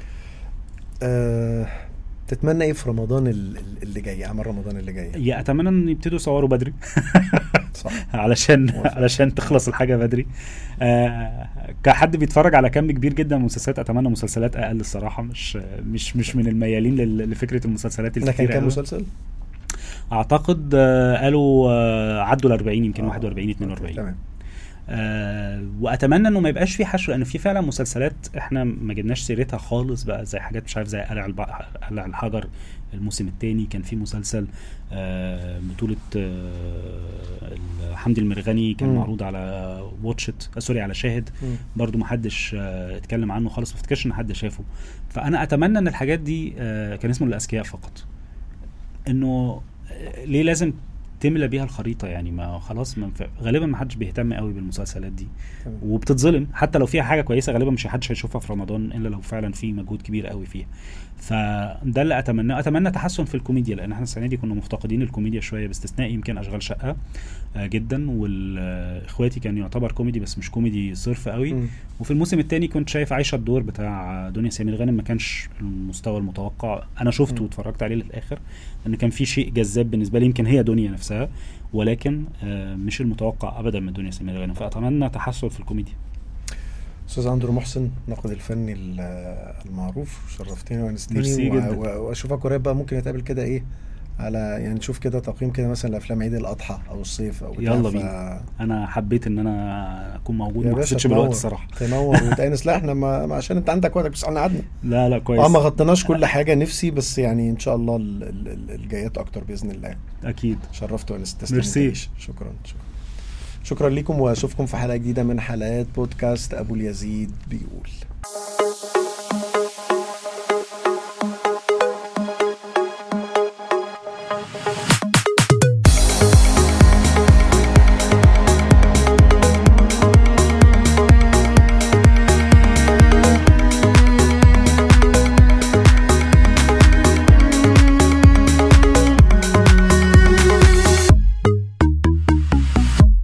آه، تتمنى ايه في رمضان ال- ال- اللي جاي عمل رمضان اللي جاي يا اتمنى ان يبتدوا يصوروا بدري صح علشان موافق. علشان تخلص الحاجه بدري آه كحد بيتفرج على كم كبير جدا من المسلسلات اتمنى مسلسلات اقل الصراحه مش مش مش من الميالين لل- لفكره المسلسلات احنا كان الكتير كام أوي. مسلسل؟ اعتقد آه قالوا آه عدوا ال 40 يمكن آه، 41 42 تمام آه واتمنى انه ما يبقاش في حشو لان في فعلا مسلسلات احنا ما جبناش سيرتها خالص بقى زي حاجات مش عارف زي قلع الب- قلع الحجر الموسم الثاني كان في مسلسل آه بطولة آه حمدي المرغني كان مم. معروض على واتشت آه سوري على شاهد مم. برضو ما حدش آه اتكلم عنه خالص ما افتكرش ان حد شافه فانا اتمنى ان الحاجات دي آه كان اسمه الاذكياء فقط انه آه، ليه لازم تملى بيها الخريطه يعني ما خلاص ما ينفع- غالبا ما حدش بيهتم قوي بالمسلسلات دي تمام. وبتتظلم حتى لو فيها حاجه كويسه غالبا مش حدش هيشوفها في رمضان الا لو فعلا في مجهود كبير قوي فيها فده اللي اتمناه اتمنى تحسن في الكوميديا لان احنا السنه دي كنا مفتقدين الكوميديا شويه باستثناء يمكن اشغال شقه آه، جدا واخواتي كان يعتبر كوميدي بس مش كوميدي صرف قوي مم. وفي الموسم الثاني كنت شايف عايشه الدور بتاع دنيا سمير غانم ما كانش المستوى المتوقع انا شفته مم. واتفرجت عليه للاخر ان كان في شيء جذاب بالنسبه لي يمكن هي دنيا نفسها نفسها ولكن آه، مش المتوقع ابدا من دنيا سمير غانم فاتمنى تحسن في الكوميديا استاذ اندرو محسن الناقد الفني ال- المعروف شرفتني ميرسي وانستني جدا. و- و- واشوفك قريب بقى ممكن نتقابل كده ايه على يعني نشوف كده تقييم كده مثلا لافلام عيد الاضحى او الصيف او بتاع، يلا ف- بينا. انا حبيت ان انا اكون موجود يا ما باشا حسيتش بالوقت تنور الصراحه تنور وتأنس لا احنا ما ما- عشان انت عندك وقتك بس احنا قعدنا لا لا كويس اه ما غطيناش كل حاجه نفسي بس يعني ان شاء الله ال- ال- ال- الجايات اكتر باذن الله اكيد شرفت وانست تسلم ميرسي. تعيش. شكرا شكرا شكرا لكم واشوفكم في حلقه جديده من حلقات بودكاست ابو اليزيد بيقول